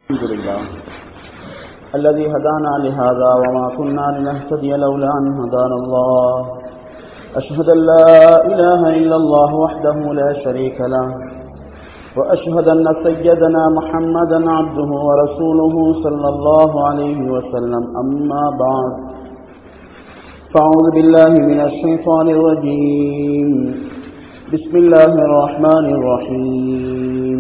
الحمد لله الذي هدانا لهذا وما كنا لنهتدي لولا أن هدانا الله أشهد أن لا إله إلا الله وحده لا شريك له وأشهد أن سيدنا محمدا عبده ورسوله صلى الله عليه وسلم أما بعد فأعوذ بالله من الشيطان الرجيم بسم الله الرحمن الرحيم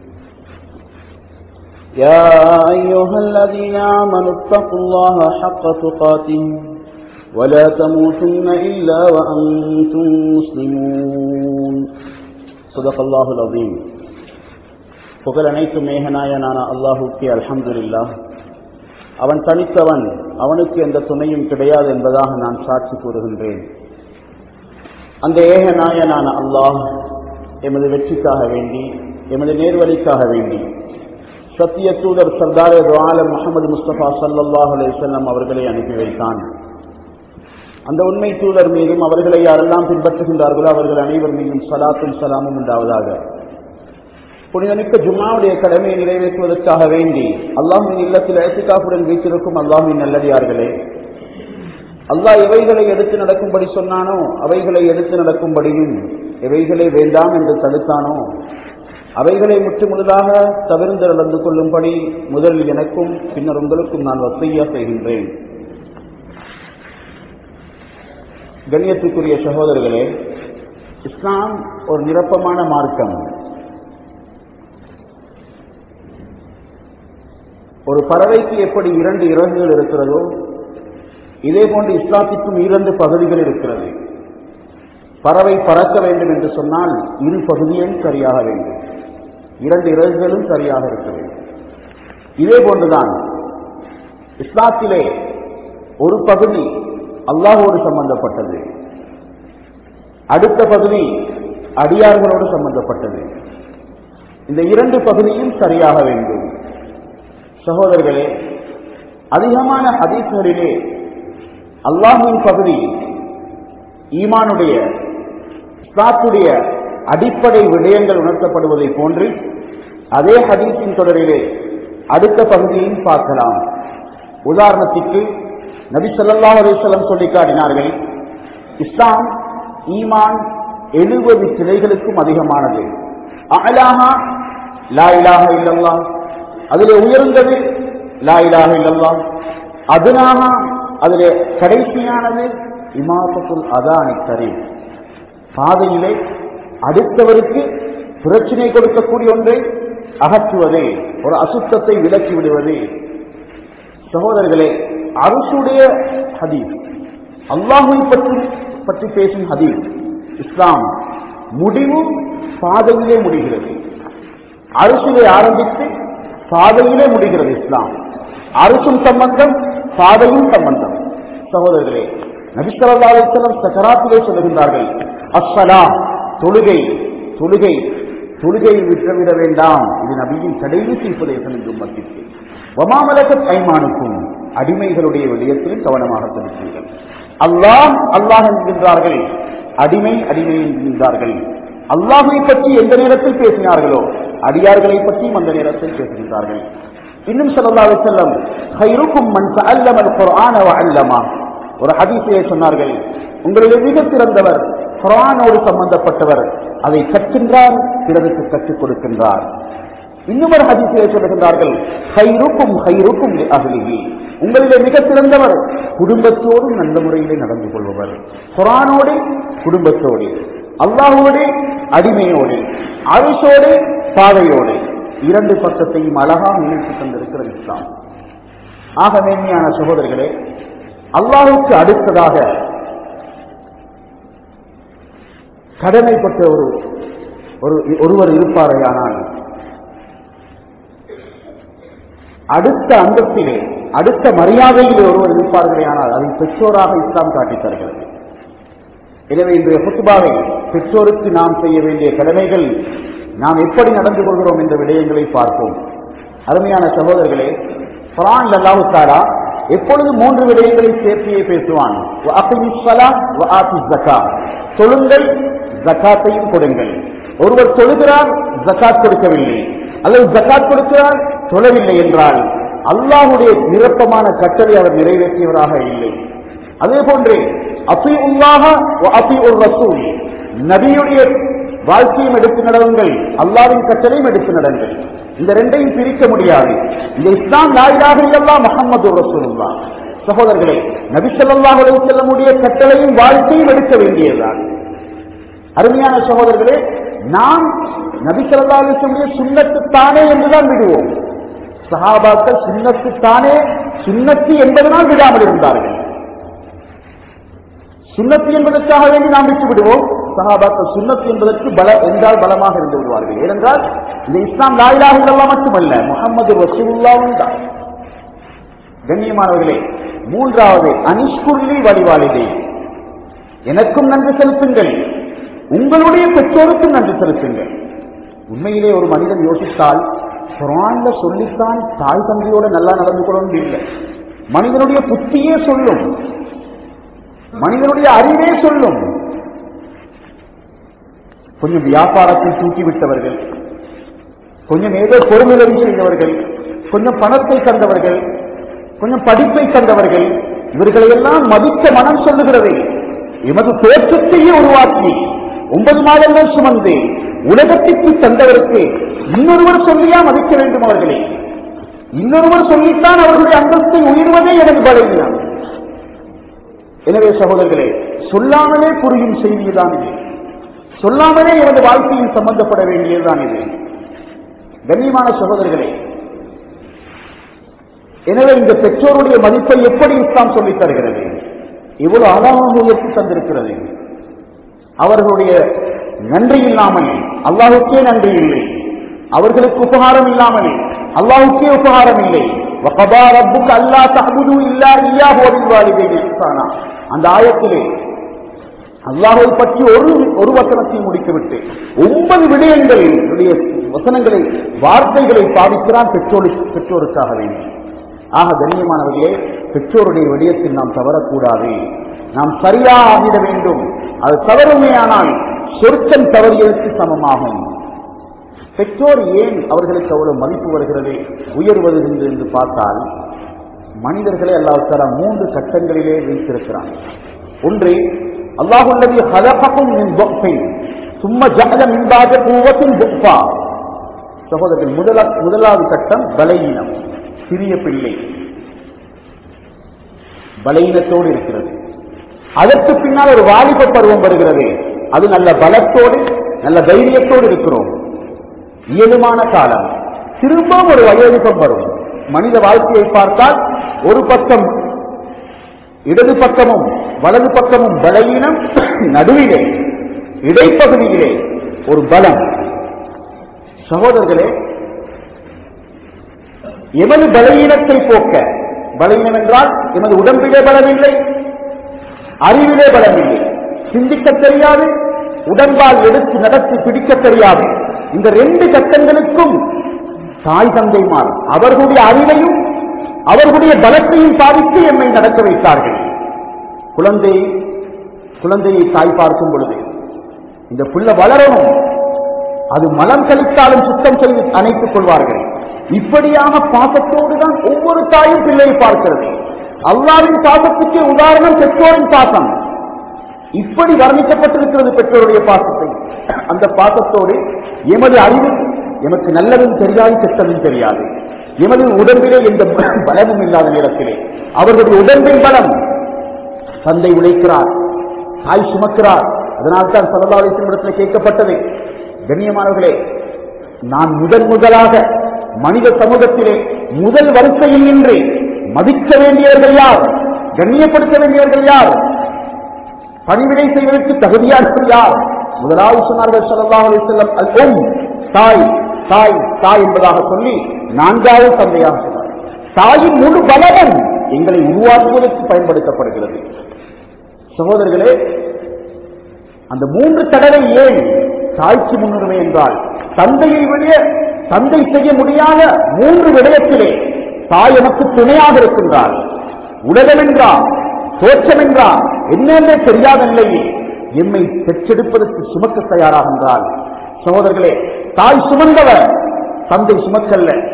يا أيها الذين آمنوا اتقوا الله حق تقاته ولا تموتن إلا وأنتم مسلمون صدق الله العظيم புகழ் அனைத்து மேகநாயனான அல்லாஹுக்கு அல்ஹம்துலில்லா அவன் தனித்தவன் அவனுக்கு எந்த துணையும் கிடையாது என்பதாக நான் சாட்சி கூறுகின்றேன் அந்த ஏகநாயனான அல்லாஹ் எமது வெற்றிக்காக வேண்டி எமது நேர்வழிக்காக வேண்டி சத்திய தூதர் சர்தார் ஆலம் முகமது முஸ்தபா சல்லாஹ் அலிசல்லாம் அவர்களை அனுப்பி வைத்தான் அந்த உண்மை தூதர் மீதும் அவர்களை யாரெல்லாம் பின்பற்றுகின்றார்களோ அவர்கள் அனைவர் மீதும் சலாத்தும் சலாமும் உண்டாவதாக புனிதமிக்க ஜும்மாவுடைய கடமையை நிறைவேற்றுவதற்காக வேண்டி அல்லாஹின் இல்லத்தில் ஏசிகாப்புடன் வீட்டிருக்கும் அல்லாஹின் நல்லடியார்களே அல்லாஹ் எவைகளை எடுத்து நடக்கும்படி சொன்னானோ அவைகளை எடுத்து நடக்கும்படியும் எவைகளை வேண்டாம் என்று தடுத்தானோ அவைகளை முற்று முழுதாக தவிர்ந்து நடந்து கொள்ளும்படி முதலில் எனக்கும் பின்னர் உங்களுக்கும் நான் வசையா செய்கின்றேன் கண்ணியத்துக்குரிய சகோதரர்களே இஸ்லாம் ஒரு நிரப்பமான மார்க்கம் ஒரு பறவைக்கு எப்படி இரண்டு இறகுகள் இருக்கிறதோ இதே போன்று இஸ்லாத்திற்கும் இரண்டு பகுதிகள் இருக்கிறது பறவை பறக்க வேண்டும் என்று சொன்னால் இரு பகுதியும் சரியாக வேண்டும் இரண்டு இறகுகளும் சரியாக இருக்க வேண்டும் இதே போன்றுதான் இஸ்லாத்திலே ஒரு பகுதி அல்லாஹோடு சம்பந்தப்பட்டது அடுத்த பகுதி அடியார்களோடு சம்பந்தப்பட்டது இந்த இரண்டு பகுதியும் சரியாக வேண்டும் சகோதரர்களே அதிகமான ஹதீஸ்களிலே அல்லாஹின் பகுதி ஈமானுடைய இஸ்லாத்துடைய அடிப்படை விடயங்கள் உணர்த்தப்படுவதை போன்று அதே ஹதீஸின் தொடரிலே அடுத்த பகுதியையும் பார்க்கலாம் உதாரணத்திற்கு நபி சொல்லா அலிஸ்லம் சொல்லி காட்டினார்கள் இஸ்லாம் ஈமான் எழுபது கிளைகளுக்கும் அதிகமானது அலாஹா லா இலாஹ இல்லல்லா அதிலே உயர்ந்தது லா இலாஹ இல்லல்லா அதுனாக அதிலே கடைசியானது இமாசத்துல் அதானி கரீம் பாதையிலே அடுத்தவருக்கு பிரச்சனை கொடுக்கக்கூடிய ஒன்றை அகற்றுவதே ஒரு அசுத்தத்தை விலக்கி விடுவது சகோதரர்களே அரசுடைய ஹதீஸ் அல்லாஹை பற்றி பற்றி பேசும் ஹதீஸ் இஸ்லாம் முடிவு பாதையிலே முடிகிறது அரசிலே ஆரம்பித்து பாதையிலே முடிகிறது இஸ்லாம் அரசும் சம்பந்தம் பாதையும் சம்பந்தம் சகோதரர்களே நபிசல்லா அலிஸ்லம் சக்கராத்திலே சொல்லுகின்றார்கள் அஸ்ஸலா தொழுகை தொழுகை தொழுகையை விட்டுவிட வேண்டாம் இது நபியின் கடைசி உபதேசம் என்று மத்திற்கு வமாமலக கைமானுக்கும் அடிமைகளுடைய விடயத்தில் கவனமாக செலுத்துங்கள் அல்லாஹ் அல்லாஹ் என்கின்றார்கள் அடிமை அடிமை என்கின்றார்கள் அல்லாஹை பற்றி எந்த நேரத்தில் பேசினார்களோ அடியார்களை பற்றியும் அந்த நேரத்தில் பேசுகின்றார்கள் இன்னும் சொல்லலாவை செல்லம் ஹைருக்கும் மண் அல்லமல் குரான அல்லமா ஒரு ஹதீஸையே சொன்னார்கள் உங்களில் மிக சிறந்தவர் குரானோடு சம்பந்தப்பட்டவர் அதை கற்கின்றார் பிறருக்கு கற்றுக் கொடுக்கின்றார் இன்னும் ஒரு ஹதீஸிலே சொல்லுகின்றார்கள் ஹைருக்கும் ஹைருக்கும் அகலிகி உங்களிலே மிக சிறந்தவர் குடும்பத்தோடும் நல்ல முறையிலே நடந்து கொள்பவர் குரானோடு குடும்பத்தோடு அல்லாஹோடு அடிமையோடு அரிசோடு பாதையோடு இரண்டு பக்கத்தையும் அழகாக இணைத்து தந்திருக்கிற இஸ்லாம் ஆக மேன்மையான சகோதரர்களே அல்லாஹுக்கு அடுத்ததாக கடமைப்பட்ட ஒரு ஒரு ஒருவர் இருப்பாரையானால் அடுத்த அந்தத்திலே அடுத்த மரியாதையிலே ஒருவர் இருப்பார்களே ஆனால் அதை பெற்றோராக இஸ்லாம் காட்டித் தருகிறது எனவே இன்றைய புத்துபாவை பெற்றோருக்கு நாம் செய்ய வேண்டிய கடமைகள் நாம் எப்படி நடந்து கொள்கிறோம் என்ற விடயங்களை பார்ப்போம் அருமையான சகோதரர்களே குரான் அல்லாஹு தாலா எப்பொழுது மூன்று விடயங்களை சேர்த்தியே பேசுவான் தொழுங்கள் ஜக்காத்தையும் கொடுங்கள் ஒருவர் தொழுகிறார் ஜக்காத் கொடுக்கவில்லை அல்லது ஜக்காத் கொடுக்கிறார் தொழவில்லை என்றால் அல்லாஹுடைய நிரப்பமான கட்டளை அவர் நிறைவேற்றியவராக இல்லை அதே போன்று அபி உல்லாக அபி உர் ரசூல் நபியுடைய வாழ்க்கையும் எடுத்து நடவுங்கள் அல்லாவின் கட்டளையும் எடுத்து நடங்கள் இந்த ரெண்டையும் பிரிக்க முடியாது இந்த இஸ்லாம் நாயிலாக இல்லல்லா முகமது ரசூலுல்லா சகோதரர்களே நபி ஸல்லல்லாஹு அலைஹி வஸல்லமுடைய கட்டளையும் வாழ்க்கையும் எடுக்க வேண்டியதுதான் அருமையான சகோதரர்களே நாம் நபி ஸல்லல்லாஹு அலைஹி வஸல்லுடைய சுன்னத்து தானே என்றுதான் விடுவோம் சஹாபாக்கள் சுன்னத்து தானே சுன்னத்து என்பதனால் விடாமல் இருந்தார்கள் சுன்னத்து என்பதற்காக வேண்டி நாம் விட்டு விடுவோம் சஹாபாக்கள் சுன்னத்து என்பதற்கு பல என்றால் பலமாக இருந்து விடுவார்கள் ஏனென்றால் இந்த இஸ்லாம் லாயிலாக இல்லல்லா மட்டுமல்ல முகமது ரசூலுல்லாவும் தான் கண்ணியமானவர்களே மூன்றாவது அனிஷ்குர்லி வழிவாளிதே எனக்கும் நன்றி செலுத்துங்கள் உங்களுடைய பெற்றோருக்கும் நன்றி செலுத்துங்கள் உண்மையிலே ஒரு மனிதன் யோசித்தால் குரான்ல சொல்லித்தான் தாய் தந்தையோட நல்லா நடந்து கொள்ளணும் இல்லை மனிதனுடைய புத்தியே சொல்லும் மனிதனுடைய அறிவே சொல்லும் கொஞ்சம் வியாபாரத்தை தூக்கிவிட்டவர்கள் கொஞ்சம் ஏதோ பொருளுதவி செய்தவர்கள் கொஞ்சம் பணத்தை தந்தவர்கள் கொஞ்சம் படிப்பை தந்தவர்கள் இவர்களை எல்லாம் மதிக்க மனம் சொல்லுகிறது எமது தோற்றத்தையே உருவாக்கி ஒன்பது மாதங்கள் சுமந்து உலகத்திற்கு தந்தவருக்கு இன்னொருவர் சொல்லியா மதிக்க வேண்டும் அவர்களே இன்னொருவர் சொல்லித்தான் அவர்களுடைய அந்தஸ்தை உயர்வதே எனது பலவீனம் எனவே சகோதரர்களே சொல்லாமலே புரியும் செய்திதான் இது சொல்லாமலே எனது வாழ்க்கையில் சம்பந்தப்பட வேண்டியதுதான் இது கண்ணியமான சகோதரர்களே எனவே இந்த பெற்றோருடைய மதிப்பை எப்படி இஸ்லாம் சொல்லித் தருகிறது இவ்வளவு அழகாக உயர்த்தி தந்திருக்கிறது அவர்களுடைய நன்றி இல்லாமல் அல்லாஹுக்கே நன்றி இல்லை அவர்களுக்கு உபகாரம் இல்லாமல் அல்லாஹுக்கே உபகாரம் இல்லை وَقَضَى رَبُّكَ أَلَّا تَعْبُدُوا إِلَّا إِيَّاهُ وَبِالْوَالِدَيْنِ إِحْسَانًا அந்த ஆயத்திலே அல்லாஹை பற்றி ஒரு ஒரு வசனத்தை முடித்துவிட்டு ஒன்பது விடயங்களுடைய வசனங்களை வார்த்தைகளை பாதிக்கிறான் பெற்றோரு பெற்றோருக்காக வேண்டி ஆக கண்ணியமானவர்களே பெற்றோருடைய விடயத்தில் நாம் தவறக்கூடாது நாம் சரியா ஆகிட வேண்டும் அது தவறுமையானால் சொர்க்கம் தவறியதற்கு சமமாகும் பெற்றோர் ஏன் அவர்களுக்கு அவ்வளவு மதிப்பு வருகிறது உயர்வது என்று பார்த்தால் மனிதர்களை அல்லாஹால மூன்று கட்டங்களிலே வைத்திருக்கிறான் ஒன்று அல்லாஹுள்ளது ஹலகக்கும் மின் தொப்பை சும்மா ஜகல மின்பாக பூவத்தின் தொப்பா சகோதரர்கள் முதலா முதலாவது கட்டம் பலகீனம் சிறிய பிள்ளை பலகீனத்தோடு இருக்கிறது அதற்கு பின்னால் ஒரு வாலிப பருவம் வருகிறது அது நல்ல பலத்தோடு நல்ல தைரியத்தோடு இருக்கிறோம் இயலுமான காலம் திரும்பவும் ஒரு வயோதிபம் வரும் மனித வாழ்க்கையை பார்த்தால் ஒரு பக்கம் இடது பக்கமும் வலது பக்கமும் பலவீனம் நடுவிலே இடைப்பகுதியிலே ஒரு பலம் சகோதரர்களே எமது பலவீனத்தை போக்க பலவீனம் என்றால் எமது உடம்பிலே பலமில்லை அறிவிலே பலமில்லை சிந்திக்க தெரியாது உடம்பால் எடுத்து நடத்தி பிடிக்க தெரியாது இந்த ரெண்டு கட்டங்களுக்கும் தாய் தந்தைமார் அவர்களுடைய அறிவையும் அவர்களுடைய பலத்தையும் பாதித்து எம்மை நடக்க வைத்தார்கள் குழந்தை குழந்தையை தாய் பார்க்கும் பொழுது இந்த புள்ள வளரணும் அது மலம் கழித்தாலும் சுத்தம் செய்து அணைத்துக் கொள்வார்கள் இப்படியாக பாசத்தோடு தான் ஒவ்வொரு தாயும் பிள்ளையை பார்க்கிறது அல்லாவின் பாசத்துக்கு உதாரணம் பெற்றோரின் பாசம் இப்படி வர்ணிக்கப்பட்டிருக்கிறது பெற்றோருடைய பாசத்தை அந்த பாசத்தோடு எமது அறிவு எமக்கு நல்லதும் தெரியாது கெட்டதும் தெரியாது எமது உடம்பிலே எந்த பலமும் இல்லாத நேரத்திலே அவர்களுடைய உடம்பின் பலம் தந்தை உழைக்கிறார் தாய் சுமக்கிறார் அதனால் தான் சரதாலேசன் இடத்துல கேட்கப்பட்டது கண்ணியமானவர்களே நான் முதன் முதலாக மனித சமூகத்திலே முதல் வரிசையில் நின்று மதிக்க வேண்டியவர்கள் யார் கண்ணியப்படுத்த வேண்டியவர்கள் யார் பணிவிடை செய்வதற்கு தகுதியானவர் யார் முதலாவது சொன்னார்கள் ஸல்லல்லாஹு அலைஹி வஸல்லம் அல் உம் தாய் தாய் தாய் என்பதாக சொல்லி நான்காவது தந்தையாக சொன்னார் தாயின் முழு பலவன் எங்களை உருவாக்குவதற்கு பயன்படுத்தப்படுகிறது சகோதரர்களே அந்த மூன்று தடவை ஏன் தாய்க்கு முன்னுரிமை என்றால் தந்தையை விட தந்தை செய்ய முடியாத மூன்று விடயத்திலே தாய் எனக்கு துணையாக இருக்கின்றாள் உலகம் என்றால் தோற்றம் என்றால் என்னென்ன தெரியாத நிலையில் எம்மை பெற்றெடுப்பதற்கு சுமக்க தயாராகின்றாள் சகோதரர்களே தாய் சுமந்தவர் தந்தை சுமக்கல்ல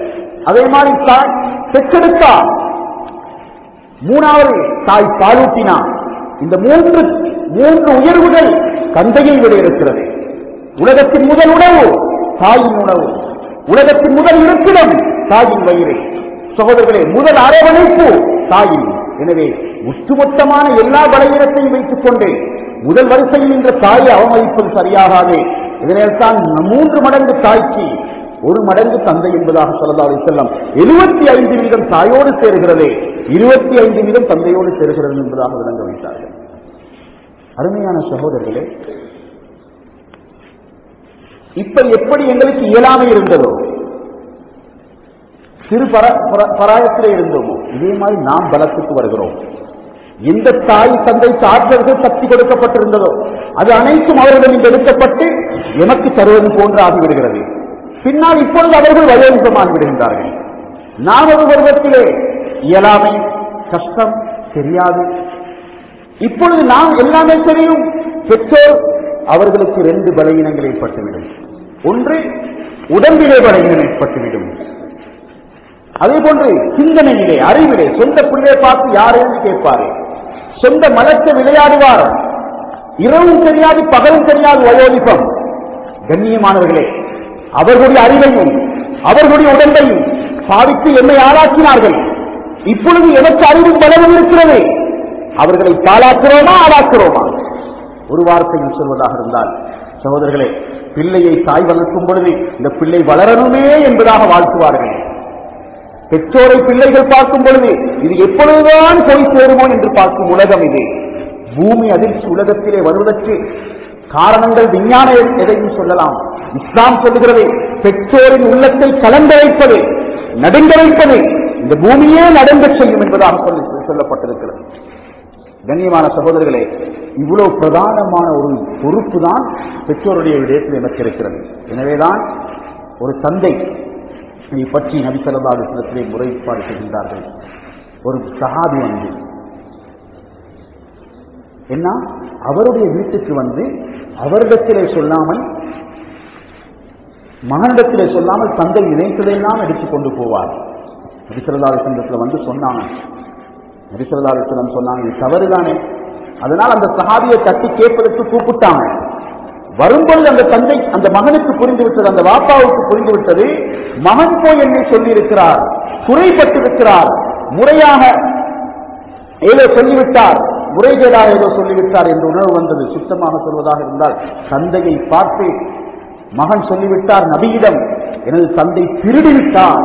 அதே மாதிரி தாய் பெற்றெடுத்தா மூணாவது தாய் பாலூட்டினா இந்த மூன்று மூன்று உயர்வுகள் தந்தையை விட இருக்கிறது உலகத்தின் முதல் உணவு தாயின் உணவு உலகத்தின் முதல் இருப்பிடம் தாயின் வயிறு சகோதரர்களே முதல் அரவணைப்பு தாயின் எனவே ஒட்டுமொத்தமான எல்லா பலவீனத்தையும் வைத்துக் கொண்டு முதல் வரிசையில் நின்ற தாயை அவமதிப்பது சரியாகாது இதனால்தான் மூன்று மடங்கு தாய்க்கு ஒரு மடங்கு தந்தை என்பதாக சொல்லலாம் செல்லம் எழுபத்தி ஐந்து வீதம் தாயோடு சேருகிறது இருபத்தி ஐந்து வீதம் தந்தையோடு சேருகிறது என்பதாக விளங்க வைத்தார்கள் அருமையான சகோதரர்களே இப்ப எப்படி எங்களுக்கு இயலாமை இருந்ததோ சிறு பர பர- பராயத்திலே இருந்தோமோ இதே மாதிரி நாம் பலத்துக்கு வருகிறோம் எந்த தாய் தந்தை சார்ந்தவர்கள் சக்தி கொடுக்கப்பட்டிருந்ததோ அது அனைத்தும் அவர்களிடம் எடுக்கப்பட்டு எமக்கு தருவது போன்று ஆகிவிடுகிறது பின்னால் இப்பொழுது அவர்கள் வயோதிகமாகி விடுகின்றார்கள் நாம் ஒரு பருவத்திலே இயலாமை கஷ்டம் தெரியாது இப்பொழுது நாம் எல்லாமே தெரியும் பெற்றோர் அவர்களுக்கு ரெண்டு பலவீனங்கள் ஏற்பட்டுவிடும் ஒன்று உடம்பிலே பலவீனம் ஏற்பட்டுவிடும் அதே போன்று சிந்தனையிலே அறிவிலே சொந்த பிள்ளையை பார்த்து யாரையும் கேட்பாரு சொந்த மலத்தை விளையாடுவார் இரவும் தெரியாது பகலும் தெரியாது வயோதிபம் கண்ணியமானவர்களே அவர்களுடைய அறிவையும் அவர்களுடைய உடம்பையும் பாவித்து என்னை ஆளாக்கினார்கள் இப்பொழுது எனக்கு அறிவும் பலவும் இருக்கிறது அவர்களை பாலாக்குறோமா ஆளாக்குறோமா ஒரு வார்த்தையில் சொல்வதாக இருந்தால் சகோதரர்களே பிள்ளையை தாய் வளர்க்கும் பொழுது இந்த பிள்ளை வளரணுமே என்பதாக வாழ்த்துவார்கள் பெற்றோரை பிள்ளைகள் பார்க்கும் பொழுது இது எப்பொழுதுதான் போய் சேருமோ என்று பார்க்கும் உலகம் இது பூமி அதிர்ச்சி உலகத்திலே வருவதற்கு காரணங்கள் விஞ்ஞான எதையும் சொல்லலாம் இஸ்லாம் சொல்லுகிறது பெற்றோரின் உள்ளத்தை கலந்த வைப்பது நடுங்க வைப்பது இந்த பூமியே நடுங்க செய்யும் என்பதாக சொல்லி சொல்லப்பட்டிருக்கிறது கண்ணியமான சகோதரர்களே இவ்வளவு பிரதானமான ஒரு பொறுப்பு தான் பெற்றோருடைய விடயத்தில் எனக்கு இருக்கிறது எனவேதான் ஒரு தந்தை இதை பற்றி நபி ஸல்லல்லாஹு அலைஹி வஸல்லத்திலே முறைப்பாடு செய்கின்றார்கள் ஒரு சஹாபி வந்து என்ன அவருடைய வீட்டுக்கு வந்து அவரிடத்திலே சொல்லாமல் மகனிடத்திலே சொல்லாமல் தந்தை நினைத்ததையெல்லாம் எடுத்துக் கொண்டு போவார் நபி ஸல்லல்லாஹு அலைஹி வஸல்லத்துல வந்து சொன்னாங்க நபி ஸல்லல்லாஹு அலைஹி வஸல்லம் சொன்னாங்க இது தவறுதானே அதனால் அந்த சஹாபியை தட்டி கேட்பதற்கு கூப்பிட்டாங்க வரும்பொழுது அந்த தந்தை அந்த மகனுக்கு புரிந்து விட்டது அந்த வாப்பாவுக்கு புரிந்து விட்டது மகன் போய் என்னை சொல்லி இருக்கிறார் குறைப்பட்டிருக்கிறார் முறையாக ஏதோ சொல்லிவிட்டார் முறைகேடாக ஏதோ சொல்லிவிட்டார் என்ற உணர்வு வந்தது சுத்தமாக சொல்வதாக இருந்தால் தந்தையை பார்த்து மகன் சொல்லிவிட்டார் நபியிடம் எனது தந்தை திருடிவிட்டார்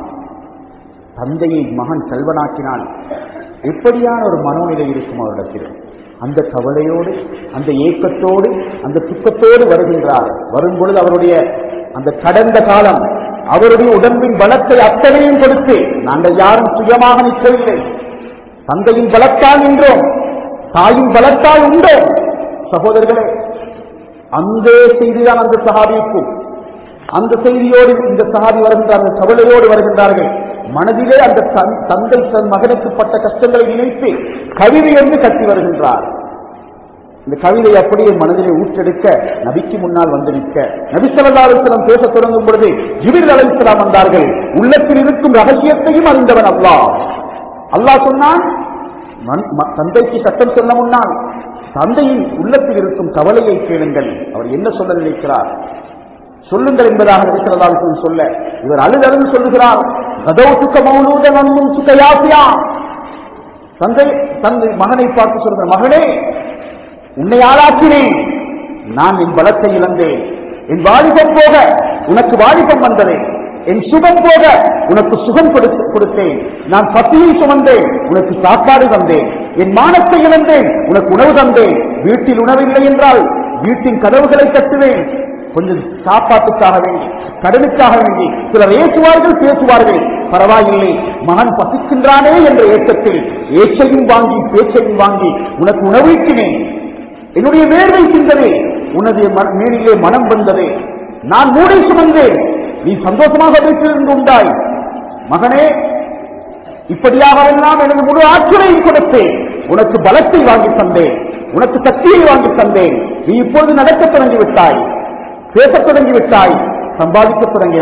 தந்தையை மகன் செல்வனாக்கினால் எப்படியான ஒரு மனோநிலை இருக்கும் அவரிடத்தில் அந்த கவலையோடு அந்த ஏக்கத்தோடு அந்த துக்கத்தோடு வருகின்றார் வரும் பொழுது அவருடைய அந்த கடந்த காலம் அவருடைய உடம்பின் பலத்தை அத்தனையும் கொடுத்து நாங்கள் யாரும் சுயமாக நிற்கவில்லை தந்தையின் பலத்தால் நின்றோம் தாயின் பலத்தால் உண்டோம் சகோதரர்களே அந்த செய்திதான் அந்த சஹாபிக்கும் அந்த செய்தியோடு இந்த சஹாபி வருகின்றார் அந்த கவலையோடு வருகின்றார்கள் மனதிலே அந்த தன்- தந்தை தன் மகனுக்கு பட்ட கஷ்டங்களை நினைத்து கவிதை என்று கட்டி வருகின்றார் இந்த கவிதை அப்படியே மனதிலே ஊற்றெடுக்க நபிக்கு முன்னால் வந்து நிற்க நபி ஸல்லல்லாஹு அலைஹி வஸல்லம் பேசத் தொடங்கும் பொழுது ஜிபிரில் அலைஹிஸ்ஸலாம் வந்தார்கள் உள்ளத்தில் இருக்கும் ரகசியத்தையும் அறிந்தவன் அல்லாஹ் அல்லாஹ் சொன்னான் மன்- ம- தந்தைக்கு சட்டம் சொல்ல முன்னால் தந்தையின் உள்ளத்தில் இருக்கும் கவலையை கேளுங்கள் அவர் என்ன சொல்ல நினைக்கிறார் சொல்லுங்கள் என்பதாக நபி ஸல்லல்லாஹு அலைஹி வஸல்லம் சொல்ல இவர் அழுது அழுது சொல்லுகிறார் கதவுத்துக்க மௌலூதன் அன்னும் சுகையாசியா தந்தை தந்தை மகனை பார்த்து சொல்கிற மகனே உன்னை ஆளாக்கினேன் நான் என் பலத்தை இழந்தேன் என் வாலிபம் போக உனக்கு வாலிபம் வந்தது என் சுகம் போக உனக்கு சுகம் கொடுத்து கொடுத்தேன் நான் பசியை சுமந்தேன் உனக்கு சாப்பாடு தந்தேன் என் மானத்தை இழந்தேன் உனக்கு உணவு தந்தேன் வீட்டில் உணவில்லை என்றால் வீட்டின் கதவுகளை கட்டுவேன் கொஞ்சம் சாப்பாட்டுக்காக வேண்டி கடனுக்காக வேண்டி சிலர் ஏசுவார்கள் பேசுவார்கள் பரவாயில்லை மகன் பசிக்கின்றானே என்ற ஏக்கத்தில் ஏச்சையும் வாங்கி பேச்சையும் வாங்கி உனக்கு உணவீட்டினேன் என்னுடைய வேர்வை சிந்ததே உனது மன- மேனிலே மனம் வந்தது நான் மூடை சுமந்தேன் நீ சந்தோஷமாக வீட்டிலிருந்து உண்டாய் மகனே இப்படியாகவெல்லாம் எனது முழு ஆற்றலையும் கொடுத்தேன் உனக்கு பலத்தை வாங்கி தந்தேன் உனக்கு சக்தியை வாங்கி தந்தேன் நீ இப்பொழுது நடக்கத் தொடங்கி விட்டாய் பேசத் தொடங்கி விட்டாய் சம்பாதிக்கத் தொடங்கினாய்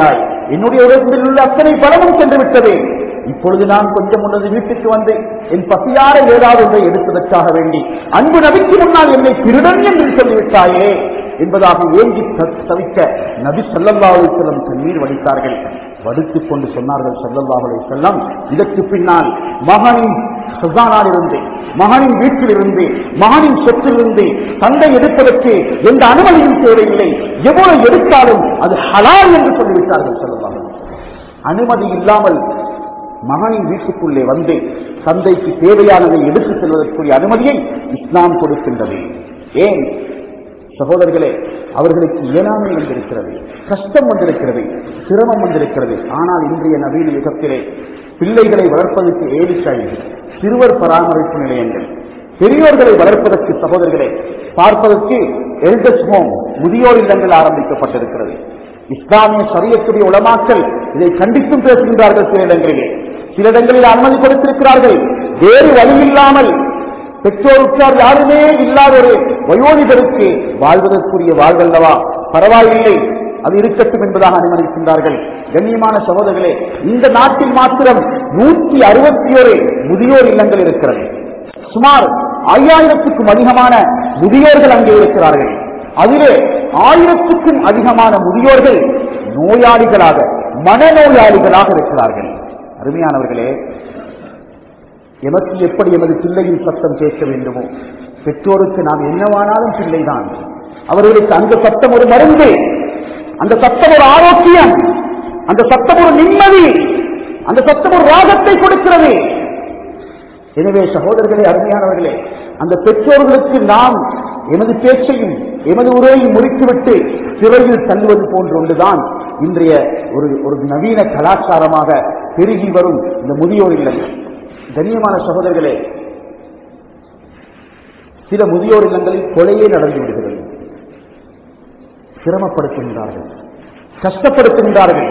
என்னுடைய உடம்பில் உள்ள அத்தனை பலமும் சென்று விட்டது இப்பொழுது நான் கொஞ்சம் முன்னது வீட்டுக்கு வந்து என் பசியார ஏதாவது ஒன்றை எடுப்பதற்காக வேண்டி அன்பு நபிக்கு முன்னால் என்னை திருடன் என்று சொல்லிவிட்டாயே என்பதாக ஏங்கி த- தவிக்க நபி ஸல்லல்லாஹு அலைஹி வஸல்லம் கண்ணீர் வடித்தார்கள் வடித்துக் கொண்டு சொன்னார்கள் ஸல்லல்லாஹு அலைஹி வஸல்லம் இதற்கு பின்னால் மகனின் ஹசானால் இருந்து மகனின் வீட்டிலிருந்து மகனின் சொத்திலிருந்து தந்தை எடுப்பதற்கு எந்த அனுமதியும் தேவையில்லை எவ்வளவு எடுத்தாலும் அது ஹலால் என்று சொல்லிவிட்டார்கள் ஸல்லல்லாஹு அலைஹி வஸல்லம். அனுமதி இல்லாமல் மகனின் வீட்டுக்குள்ளே வந்து தந்தைக்கு தேவையானதை எடுத்து செல்வதற்குரிய அனுமதியை இஸ்லாம் கொடுக்கின்றது ஏன் சகோதரர்களே அவர்களுக்கு இயலாமை வந்திருக்கிறது கஷ்டம் வந்திருக்கிறது சிரமம் வந்திருக்கிறது ஆனால் இன்றைய நவீன யுகத்திலே பிள்ளைகளை வளர்ப்பதற்கு ஏடிச்சாய்கள் சிறுவர் பராமரிப்பு நிலையங்கள் பெரியோர்களை வளர்ப்பதற்கு சகோதரர்களே பார்ப்பதற்கு எல்டஸ் ஹோம் முதியோர் இல்லங்கள் ஆரம்பிக்கப்பட்டிருக்கிறது இஸ்லாமிய சரியத்துடைய உலமாக்கள் இதை கண்டித்தும் பேசுகின்றார்கள் சில இடங்களிலே சில இடங்களில் அனுமதி கொடுத்திருக்கிறார்கள் வேறு வழி இல்லாமல் பெற்றோர் உற்றார் யாருமே இல்லாத ஒரு வயோதிபருக்கு வாழ்வதற்குரிய வாழ்வல்லவா பரவாயில்லை அது இருக்கட்டும் என்பதாக அனுமதிக்கின்றார்கள் கண்ணியமான சகோதரர்களே இந்த நாட்டில் மாத்திரம் நூற்றி அறுபத்தி ஒரு முதியோர் இல்லங்கள் இருக்கிறது சுமார் ஐயாயிரத்துக்கும் அதிகமான முதியோர்கள் அங்கே இருக்கிறார்கள் அதிலே ஆயிரத்துக்கும் அதிகமான முதியோர்கள் நோயாளிகளாக மனநோயாளிகளாக இருக்கிறார்கள் அருமையானவர்களே எமக்கு எப்படி எமது பிள்ளையின் சத்தம் கேட்க வேண்டுமோ பெற்றோருக்கு நாம் என்னவானாலும் பிள்ளைதான் அவர்களுக்கு அந்த சத்தம் ஒரு மருந்து அந்த சத்தம் ஒரு ஆரோக்கியம் அந்த சத்தம் ஒரு நிம்மதி அந்த சத்தம் ஒரு ராகத்தை கொடுக்கிறது எனவே சகோதரர்களே அருமையானவர்களே அந்த பெற்றோர்களுக்கு நாம் எமது பேச்சையும் எமது உரையை முறித்துவிட்டு சிறையில் தள்ளுவது போன்ற ஒன்றுதான் இன்றைய ஒரு ஒரு நவீன கலாச்சாரமாக பெருகி வரும் இந்த முதியோர் இல்லங்கள் கண்ணியமான சகோதரர்களே சில முதியோர் இல்லங்களில் கொலையே நடந்து விடுகிறது சிரமப்படுத்துகின்றார்கள் கஷ்டப்படுத்துகின்றார்கள்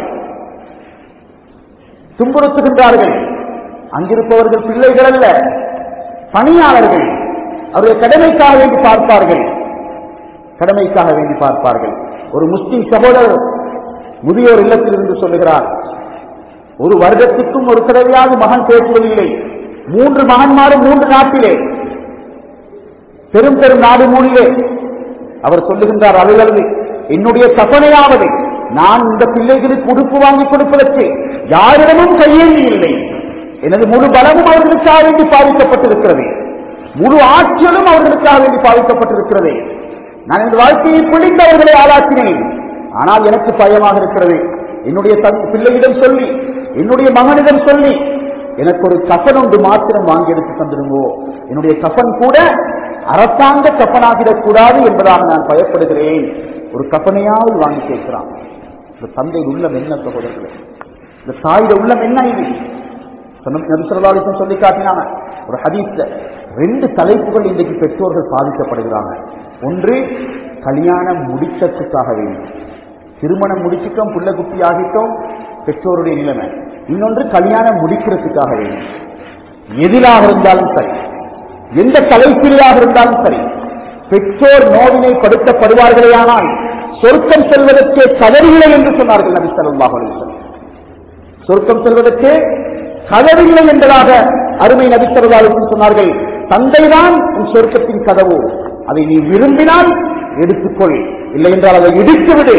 துன்புறுத்துகின்றார்கள் அங்கிருப்பவர்கள் பிள்ளைகள் அல்ல பணியாளர்கள் அவருடைய கடமைக்காக வேண்டி பார்ப்பார்கள் கடமைக்காக வேண்டி பார்ப்பார்கள் ஒரு முஸ்லிம் சகோதரர் முதியோர் இல்லத்திலிருந்து சொல்லுகிறார் ஒரு வருடத்துக்கும் ஒரு தடவையாவது மகன் பேசுவதில்லை மூன்று மகன்மாரும் மூன்று நாட்டிலே பெரும் பெரும் நாடு மூணிலே அவர் சொல்லுகின்றார் அவைகளது என்னுடைய கற்பனையாவது நான் இந்த பிள்ளைகளுக்கு உடுப்பு வாங்கி கொடுப்பதற்கு யாரிடமும் கையேந்தி இல்லை எனது முழு பலமும் அவர்களுக்காக வேண்டி பாதிக்கப்பட்டிருக்கிறது முழு ஆற்றலும் அவர்களுக்காக வேண்டி பாதிக்கப்பட்டிருக்கிறது நான் இந்த வாழ்க்கையை பிடித்து அவர்களை ஆளாக்கினேன் ஆனால் எனக்கு பயமாக இருக்கிறது என்னுடைய தன் பிள்ளையிடம் சொல்லி என்னுடைய மகனிடம் சொல்லி எனக்கு ஒரு கஃன் ஒன்று மாத்திரம் வாங்கி எடுத்து தந்துடுங்கோ என்னுடைய கஃன் கூட அரசாங்க கப்பனாகிடக் கூடாது என்பதாக நான் பயப்படுகிறேன் ஒரு கப்பனையாவது வாங்கி கேட்கிறான் இந்த தந்தை உள்ளம் என்ன சகோதரர்களே இந்த தாயோட உள்ளம் என்ன இது நபிசல்லாலிசம் சொல்லி காட்டினாங்க ஒரு ஹதீஸ்ல ரெண்டு தலைப்புகள் இன்றைக்கு பெற்றோர்கள் பாதிக்கப்படுகிறாங்க ஒன்று கல்யாணம் முடிச்சதுக்காக வேண்டும் திருமணம் முடிச்சிட்டோம் புள்ள குட்டி ஆகிட்டோம் பெற்றோருடைய நிலைமை இன்னொன்று கல்யாணம் முடிக்கிறதுக்காக வேண்டும் எதிராக இருந்தாலும் சரி எந்த தலைப்பிலாக இருந்தாலும் சரி பெற்றோர் நோவினை படுத்தப்படுவார்களேயானால் சொர்க்கம் செல்வதற்கே கதறில்லை என்று சொன்னார்கள் நபி ஸல்லல்லாஹு அலைஹி வஸல்லம் சொர்க்கம் செல்வதற்கு கதவில்லை என்பதாக அருமை நபி ஸல்லல்லாஹு அலைஹி வஸல்லம் சொன்னார்கள் தந்தைதான் உன் சொர்க்கத்தின் கதவு அதை நீ விரும்பினால் எடுத்துக்கொள் இல்லை என்றால் அதை இடித்து விடு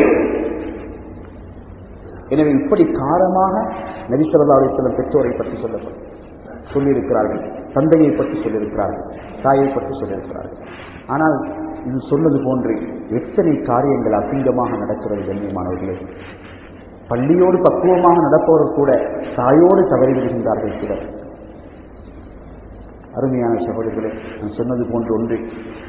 எனவே இப்படி காரமாக நபி ஸல்லல்லாஹு அலைஹி வஸல்லம் பெற்றோரை பற்றி சொல்லப்படும் சொல்லியிருக்கிறார்கள் தந்தையை பற்றி சொல்லியிருக்கிறார்கள் தாயை பற்றி சொல்லியிருக்கிறார்கள் ஆனால் இது சொன்னது போன்று எத்தனை காரியங்கள் அசிங்கமாக நடக்கிறது கண்ணியமானவர்களே பள்ளியோடு பக்குவமாக நடப்பவர்கள் கூட தாயோடு தவறி விடுகின்றார்கள் சிலர் அருமையான சகோதரர்களே நான் சொன்னது போன்று ஒன்று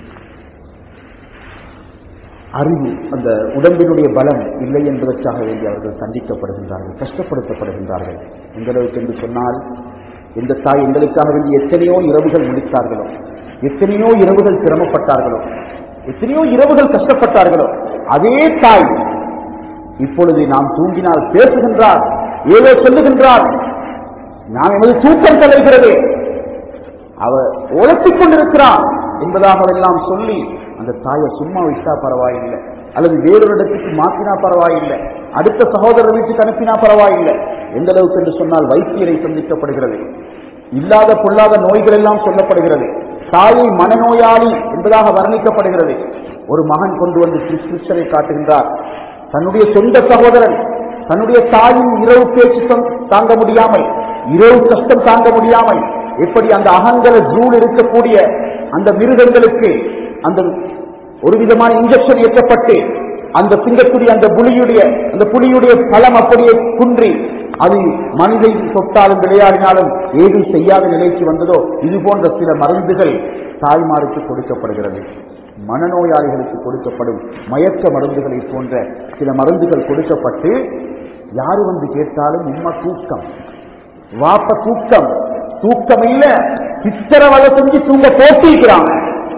அறிவு அந்த உடம்பினுடைய பலம் இல்லை என்பதற்காக வேண்டி அவர்கள் சந்திக்கப்படுகின்றார்கள் கஷ்டப்படுத்தப்படுகின்றார்கள் எந்த அளவுக்கு என்று சொன்னால் எந்த தாய் எங்களுக்காக வேண்டி எத்தனையோ இரவுகள் முடித்தார்களோ எத்தனையோ இரவுகள் சிரமப்பட்டார்களோ எத்தனையோ இரவுகள் கஷ்டப்பட்டார்களோ அதே தாய் இப்பொழுது நாம் தூங்கினால் பேசுகின்றார் ஏதோ சொல்லுகின்றார் நாம் எமது தூக்கம் தலைகிறது அவர் உழைத்துக் கொண்டிருக்கிறார் என்பதாக எல்லாம் சொல்லி அந்த தாயை சும்மா விட்டா பரவாயில்லை அல்லது வேறொரு இடத்துக்கு மாற்றினா பரவாயில்லை அடுத்த சகோதரர் வீட்டுக்கு அனுப்பினா பரவாயில்லை எந்த அளவுக்கு என்று சொன்னால் வைத்தியரை சந்திக்கப்படுகிறது இல்லாத பொல்லாத நோய்கள் எல்லாம் சொல்லப்படுகிறது தாயை மனநோயாளி என்பதாக வர்ணிக்கப்படுகிறது ஒரு மகன் கொண்டு வந்து பிரிஸ்கிரிப்ஷனை காட்டுகின்றார் தன்னுடைய சொந்த சகோதரன் தன்னுடைய தாயின் இரவு பேச்சு தம்- தாங்க முடியாமல் இரவு கஷ்டம் தாங்க முடியாமல் எப்படி அந்த அகங்கல ஜூல் இருக்கக்கூடிய அந்த மிருகங்களுக்கு அந்த ஒரு விதமான இன்ஜெக்ஷன் ஏற்றப்பட்டு அந்த திங்கக்கூடிய அந்த புலியுடைய அந்த புலியுடைய பலம் அப்படியே குன்றி அது மனிதை தொட்டாலும் விளையாடினாலும் ஏதும் செய்யாத நிலைக்கு வந்ததோ இது போன்ற சில மருந்துகள் தாய்மாருக்கு கொடுக்கப்படுகிறது மனநோயாளிகளுக்கு கொடுக்கப்படும் மயக்க மருந்துகளை போன்ற சில மருந்துகள் கொடுக்கப்பட்டு யாரு வந்து கேட்டாலும் உண்மை தூக்கம் வாப்ப தூக்கம் தூக்கம் இல்ல சித்திரவதை செஞ்சு தூங்க போட்டிக்கிறாங்க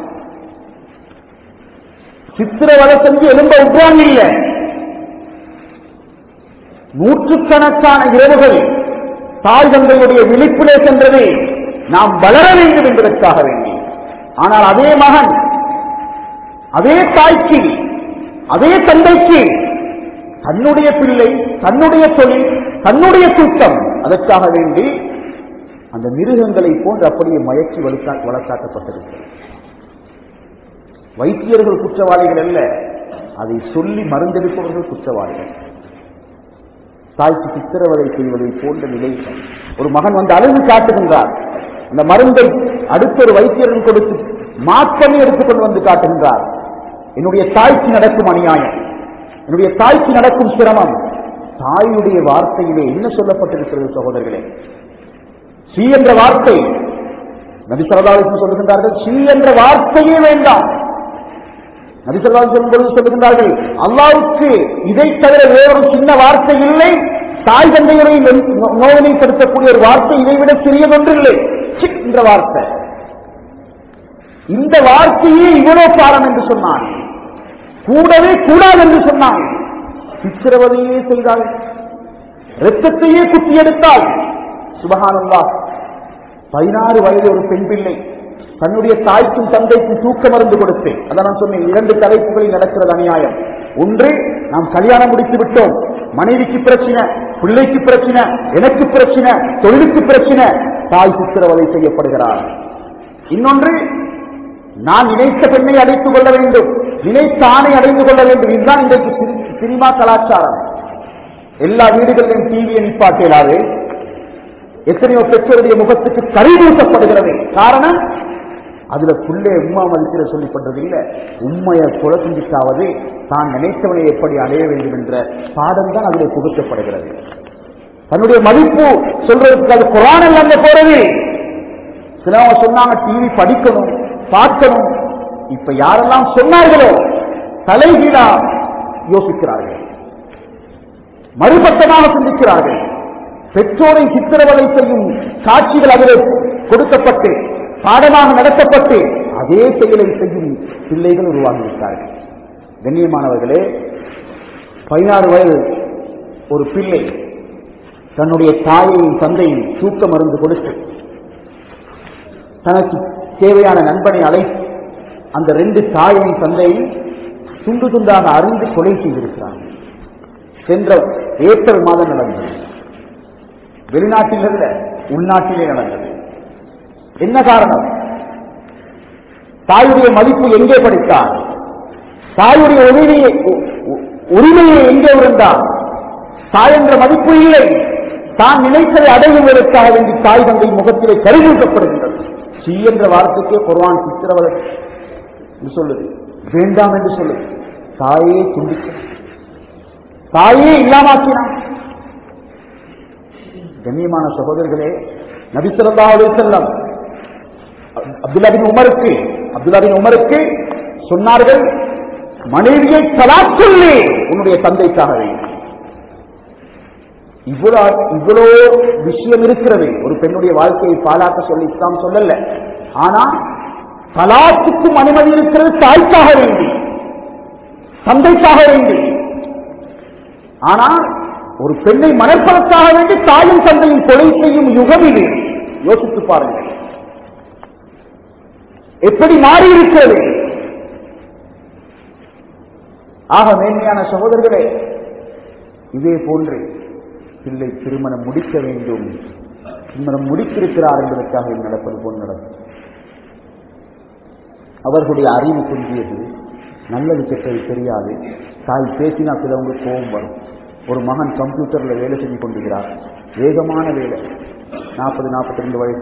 சித்திரவதை செஞ்சு எலும்ப விடுறாங்க இல்ல நூற்றுக்கணக்கான இரவுகள் தாய் தந்தையுடைய விழிப்பிலே சென்றது நாம் வளர வேண்டும் என்பதற்காக வேண்டி ஆனால் அதே மகன் அதே தாய்க்கு அதே தந்தைக்கு தன்னுடைய பிள்ளை தன்னுடைய தொழில் தன்னுடைய தூக்கம் அதற்காக வேண்டி அந்த மிருகங்களை போன்று அப்படியே மயக்கி வளர்க்கா வளர்க்காட்டப்பட்டிருக்கிறது வைத்தியர்கள் குற்றவாளிகள் அல்ல அதை சொல்லி மருந்தெடுப்பவர்கள் குற்றவாளிகள் தாய்க்கு சித்திரவதை செய்வதை போன்ற நிலை ஒரு மகன் வந்து அழுது காட்டுகின்றார் அந்த மருந்தை அடுத்த ஒரு வைத்தியர்கள் கொடுத்து மாற்றமே எடுத்துக்கொண்டு வந்து காட்டுகின்றார் என்னுடைய தாய்க்கு நடக்கும் அநியாயம் என்னுடைய தாய்க்கு நடக்கும் சிரமம் தாயுடைய வார்த்தையிலே என்ன சொல்லப்பட்டிருக்கிறது சகோதரர்களே சி என்ற வார்த்தை நபி சரதாவிற்கு சொல்லுகின்றார்கள் சி என்ற வார்த்தையே வேண்டாம் நபி சொல்லா சொல்லும் பொழுது சொல்லுகின்றார்கள் அல்லாவுக்கு இதை தவிர வேறொரு சின்ன வார்த்தை இல்லை தாய் தந்தையுடைய நோவினைப்படுத்தக்கூடிய ஒரு வார்த்தை இதை விட சிறியதொன்றில்லை சிக் என்ற வார்த்தை இந்த வார்த்தையே இவ்வளவு பாரம் என்று சொன்னான் கூடவே கூடாது என்று சொன்னான் சித்திரவதையே செய்தாள் ரத்தத்தையே குத்தி எடுத்தாள் சுபகானந்தா பதினாறு வயது ஒரு பெண் பிள்ளை தன்னுடைய தாய்க்கும் தந்தைக்கும் தூக்க மருந்து கொடுத்து அதான் நான் சொன்னேன் இரண்டு தலைப்புகளில் நடக்கிறது அநியாயம் ஒன்று நாம் கல்யாணம் முடித்து விட்டோம் மனைவிக்கு பிரச்சனை பிள்ளைக்கு பிரச்சனை எனக்கு பிரச்சனை தொழிலுக்கு பிரச்சனை தாய் சித்திரவதை செய்யப்படுகிறார் இன்னொன்று நான் நினைத்த பெண்ணை அடைத்துக் கொள்ள வேண்டும் நினைத்த ஆணை அடைந்து கொள்ள வேண்டும் இதுதான் இன்றைக்கு சினி- சினிமா கலாச்சாரம் எல்லா வீடுகளிலும் டிவியை நிப்பாட்டலாது எத்தனையோ பெற்றோருடைய முகத்துக்கு கரை ஊட்டப்படுகிறது காரணம் அதுல புள்ளே உம்மா மதிக்கிற சொல்லப்பட்டது இல்ல உண்மையை கொலை செஞ்சுட்டாவது தான் நினைத்தவனை எப்படி அடைய வேண்டும் என்ற பாடம் தான் அதில் புகுத்தப்படுகிறது தன்னுடைய மதிப்பு சொல்றதுக்கு அது குரான் அங்க போறது சிலவங்க சொன்னாங்க டிவி படிக்கணும் பார்க்கணும் இப்ப யாரெல்லாம் சொன்னார்களோ தலைகீழா யோசிக்கிறார்கள் மறுபட்டமாக சிந்திக்கிறார்கள் பெற்றோரை சித்திரவதை செய்யும் காட்சிகள் அதில் கொடுக்கப்பட்டு பாடமாக நடத்தப்பட்டு அதே செயலை செய்யும் பிள்ளைகள் உருவாகிவிட்டார்கள் கண்ணியமானவர்களே பதினாறு வயது ஒரு பிள்ளை தன்னுடைய தாயையும் தந்தையும் தூக்க மருந்து கொடுத்து தனக்கு தேவையான நண்பனை அழைத்து அந்த ரெண்டு தாயையும் தந்தையும் துண்டு துண்டாக அறிந்து கொலை செய்திருக்கிறார்கள் சென்ற ஏப்ரல் மாதம் நடந்தது வெளிநாட்டில் அல்ல உள்நாட்டிலே நடந்தது என்ன காரணம் தாயுடைய மதிப்பு எங்கே படித்தார் தாயுடைய உரிமையை உ- உ- உரிமையை எங்கே இருந்தார் தாய் என்ற மதிப்பு இல்லை தான் நினைத்ததை அடைவதற்காக வேண்டி தாய் தந்தை முகத்திலே கருதூட்டப்படுகின்றது சி என்ற வார்த்தைக்கே குர்ஆன் சித்திரவதை என்று சொல்லுது வேண்டாம் என்று சொல்லுது தாயே துண்டிக்க தாயே இல்லாமாக்கினான் கண்ணியமான சகோதரர்களே நபி ஸல்லல்லாஹு அலைஹி வஸல்லம் அப்துல்லா பின் உமருக்கு அப்துல்லா பின் உமருக்கு சொன்னார்கள் மனைவியை தலாக் சொல்லி உன்னுடைய தந்தைக்காக வேண்டும் இவ்வளவு இவ்வளோ விஷயம் இருக்கிறது ஒரு பெண்ணுடைய வாழ்க்கையை பாழாக்க சொல்லி இஸ்லாம் சொல்லல ஆனா தலாத்துக்கும் அனுமதி இருக்கிறது தாய்க்காக வேண்டி தந்தைக்காக வேண்டி ஆனால் ஒரு பெண்ணை மனப்பதற்காக வேண்டி தாயும் தந்தையும் கொலை செய்யும் யுகம் இது யோசித்து பாருங்கள் எப்படி மாறி இருக்கிறது ஆக மேன்மையான சகோதரர்களே இதே போன்று பிள்ளை திருமணம் முடிக்க வேண்டும் திருமணம் முடித்திருக்கிறார் என்பதற்காக இது நடப்பது போல் நடக்கும் அவர்களுடைய அறிவு குன்றியது நல்லது கெட்டது தெரியாது தாய் பேசினா சிலவங்க கோபம் வரும் ஒரு மகன் கம்ப்யூட்டர்ல வேலை செஞ்சு கொண்டிருக்கிறார் வேகமான வேலை நாற்பது நாற்பத்தி ரெண்டு வயசு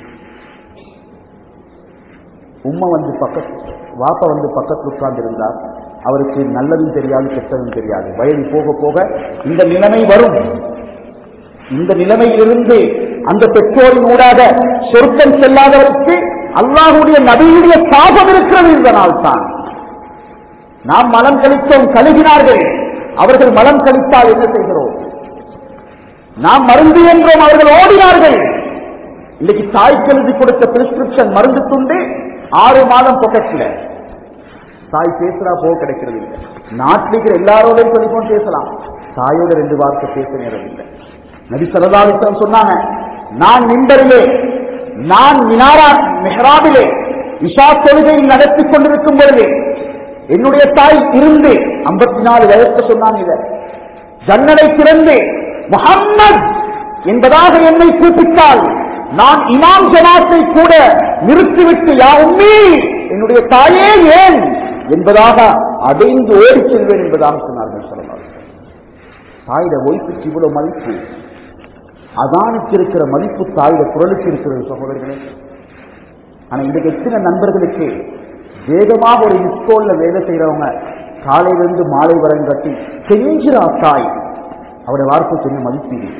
உம்மா வந்து பக்கத்து வாப்பா வந்து பக்கத்தில் உட்கார்ந்து இருந்தார் அவருக்கு நல்லதும் தெரியாது கெட்டதும் தெரியாது வயது போக போக இந்த நிலைமை வரும் இந்த நிலைமையிலிருந்து அந்த பெற்றோரின் ஊடாக சொர்க்கம் செல்லாதவருக்கு அல்லாஹுடைய நபியுடைய சாபம் இருக்கிறது என்பதனால் தான் நாம் மலம் கழித்தோம் கழுகினார்கள் அவர்கள் மலம் கழித்தால் என்ன செய்கிறோம் நாம் மருந்து என்றோம் அவர்கள் ஓடினார்கள் இன்னைக்கு தாய்க்கு எழுதி கொடுத்த பிரிஸ்கிரிப்ஷன் மருந்து துண்டு ஆறு மாதம் பொக்கெட்ல தாய் பேசுறா போக கிடைக்கிறது இல்லை நாட்டில் இருக்கிற எல்லாரோடையும் டெலிபோன் பேசலாம் தாயோட ரெண்டு வார்த்தை பேச நேரம் இல்லை நபி சரதாலிசம் சொன்னாங்க நான் மின்பரிலே நான் மினாரா மெஹராபிலே இஷா தொழுகையில் நடத்தி கொண்டிருக்கும் பொழுது என்னுடைய தாய் இருந்து ஐம்பத்தி நாலு வயசு சொன்னாங்க இத ஜன்னலை திறந்து முகம்மது என்பதாக என்னை கூப்பிட்டால் நான் இமாம் ஜமாத்தை கூட நிறுத்திவிட்டு யா உம்மி என்னுடைய தாயே ஏன் என்பதாக அடைந்து ஓடிச் செல்வேன் என்பதாக சொன்னார்கள் சொல்லலாம் தாயிட ஒய்ஃபுக்கு இவ்வளவு மதிப்பு அதானுக்கு இருக்கிற மதிப்பு தாயிட குரலுக்கு இருக்கிறது சகோதரர்களே ஆனா இன்றைக்கு எத்தனை நண்பர்களுக்கு வேகமாக ஒரு இஸ்கோல்ல வேலை செய்யறவங்க காலையிலிருந்து மாலை வரம் கட்டி செஞ்சிரா தாய் அவருடைய வார்த்தை கொஞ்சம் மதிப்பீடு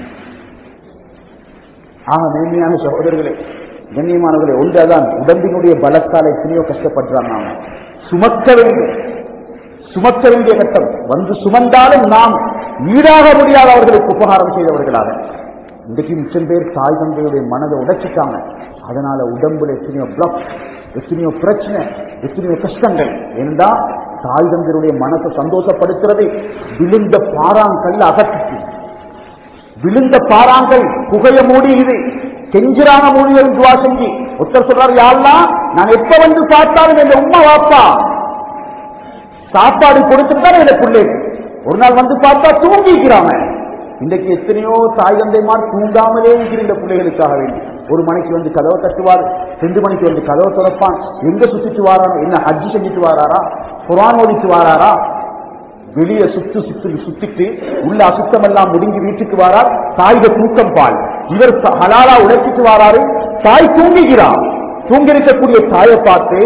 ஆக மேன்மையான சகோதரர்களே கண்ணியமானவர்களே ஒன்றாதான் உடம்பினுடைய பலத்தால் எத்தனையோ கஷ்டப்படுறாங்க நாம சுமக்க வேண்டும் சுமக்க வேண்டிய கட்டம் வந்து சுமந்தாலும் நாம் ஈடாக முடியாத அவர்களுக்கு உபகாரம் செய்தவர்களாக இன்றைக்கு மிச்சம் பேர் தாய் தந்தையுடைய மனதை உடைச்சிட்டாங்க அதனால உடம்புல எத்தனையோ பிளக் எத்தனையோ பிரச்சனை எத்தனையோ கஷ்டங்கள் ஏனென்றா தாய் தந்தையுடைய மனசை சந்தோஷப்படுத்துறது விழுந்த பாறாங்கல் அகற்றிட்டு விழுந்த பாறாங்கல் புகைய மூடி இது கெஞ்சிரான மூடிகள் துவா செஞ்சு ஒருத்தர் சொல்றாரு யாரெல்லாம் நான் எப்ப வந்து பார்த்தாலும் என் உம்மா வாப்பா சாப்பாடு கொடுத்துட்டு தான் எனக்கு பிள்ளைக்கு ஒரு நாள் வந்து பார்த்தா தூங்கிக்கிறாங்க இன்றைக்கு எத்தனையோ தாய் தந்தைமார் தூங்காமலே இருக்கிற இந்த பிள்ளைகளுக்காக வேண்டி ஒரு மணிக்கு வந்து கதவை தட்டுவார் ரெண்டு மணிக்கு வந்து கதவை திறப்பான் எங்க சுத்திட்டு வாரானோ என்ன ஹஜ்ஜி செஞ்சுட்டு வாராரா குரான் ஓதிட்டு வாராரா வெளியே சுத்து சுத்து சுத்திட்டு உள்ள அசுத்தம் எல்லாம் முடிஞ்சு வீட்டுக்கு வாரார் தாய்க தூக்கம் பால் இவர் ச- ஹலாலா உழைச்சிட்டு வாராரு தாய் தூங்குகிறார் தூங்கி இருக்கக்கூடிய தாயை பார்த்து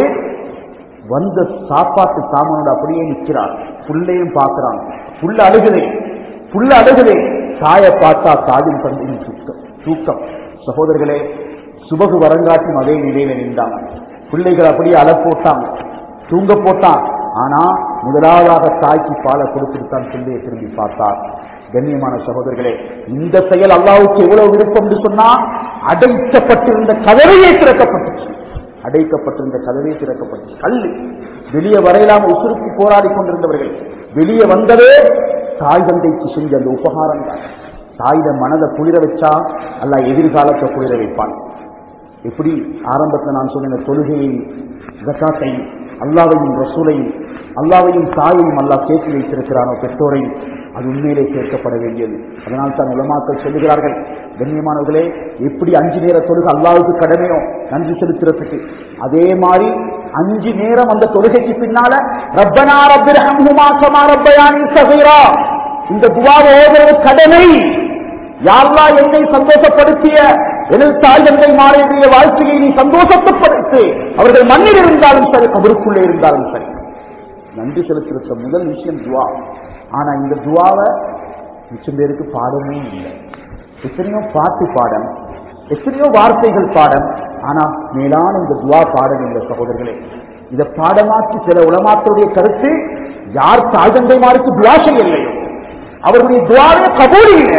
வந்த சாப்பாட்டு சாமானோட அப்படியே நிற்கிறார் புள்ளையும் பார்க்கிறான் புள்ள அழுகுதே புள்ள அழுகுதே தாயை பார்த்தா தாயின் தந்தையின் தூக்கம் தூக்கம் சகோதரர்களே சுபகு வரங்காட்டும் அதே நிலையில நின்றாங்க பிள்ளைகள் அப்படியே அழ போட்டாங்க தூங்க போட்டான் ஆனா முதலாவதாக தாய்க்கு பாலை கொடுத்துட்டு தான் பிள்ளையை திரும்பி பார்த்தார் கண்ணியமான சகோதரர்களே இந்த செயல் அல்லாவுக்கு எவ்வளவு விருப்பம் என்று சொன்னா அடைக்கப்பட்டிருந்த கதவையே திறக்கப்பட்டுச்சு அடைக்கப்பட்டிருந்த கதவே திறக்கப்பட்டுச்சு கல்லு வெளியே வரையிலாம உசுருக்கு போராடி கொண்டிருந்தவர்கள் வெளியே வந்ததே தாய் தந்தைக்கு செஞ்ச அந்த உபகாரம் தான் தாயிட மனதை குளிர வச்சா அல்ல எதிர்காலத்தை குளிர வைப்பான் எப்படி ஆரம்பத்தில் நான் சொன்ன தொழுகையை ஜக்காத்தையும் அல்லாவையும் ரசூலையும் அல்லாவையும் தாயையும் அல்லாஹ் சேர்த்து வைத்திருக்கிறானோ பெற்றோரையும் அது உண்மையிலே சேர்க்கப்பட வேண்டியது அதனால் தான் உலமாக்கள் சொல்லுகிறார்கள் கண்ணியமானவர்களே எப்படி அஞ்சு நேர தொழுகை அல்லாவுக்கு கடமையோ நன்றி செலுத்துறதுக்கு அதே மாதிரி அஞ்சு நேரம் அந்த தொழுகைக்கு பின்னால ரப்பனா ரப்பிரஹம்ஹுமா கமா ரப்பயானி சகீரா இந்த துவாவை ஓதுறது கடமை யாரெல்லா என்னை சந்தோஷப்படுத்திய எனது தாய் தந்தை மாறிய வாழ்க்கையை நீ சந்தோஷப்படுத்து அவர்கள் மண்ணில் இருந்தாலும் சரி அவருக்குள்ளே இருந்தாலும் சரி நன்றி செலுத்துற முதல் விஷயம் துவா ஆனா இந்த துவாவை மிச்சம் பேருக்கு பாடமே இல்லை எத்தனையோ பாட்டு பாடம் எத்தனையோ வார்த்தைகள் பாடம் ஆனா மேலான இந்த துவா பாடம் இல்லை சகோதரர்களே இதை பாடமாக்கி சில உலமாக்களுடைய கருத்து யார் தாய் தந்தைமாருக்கு துவா செய்யலையோ அவருடைய துவாவே கபூல் இல்லை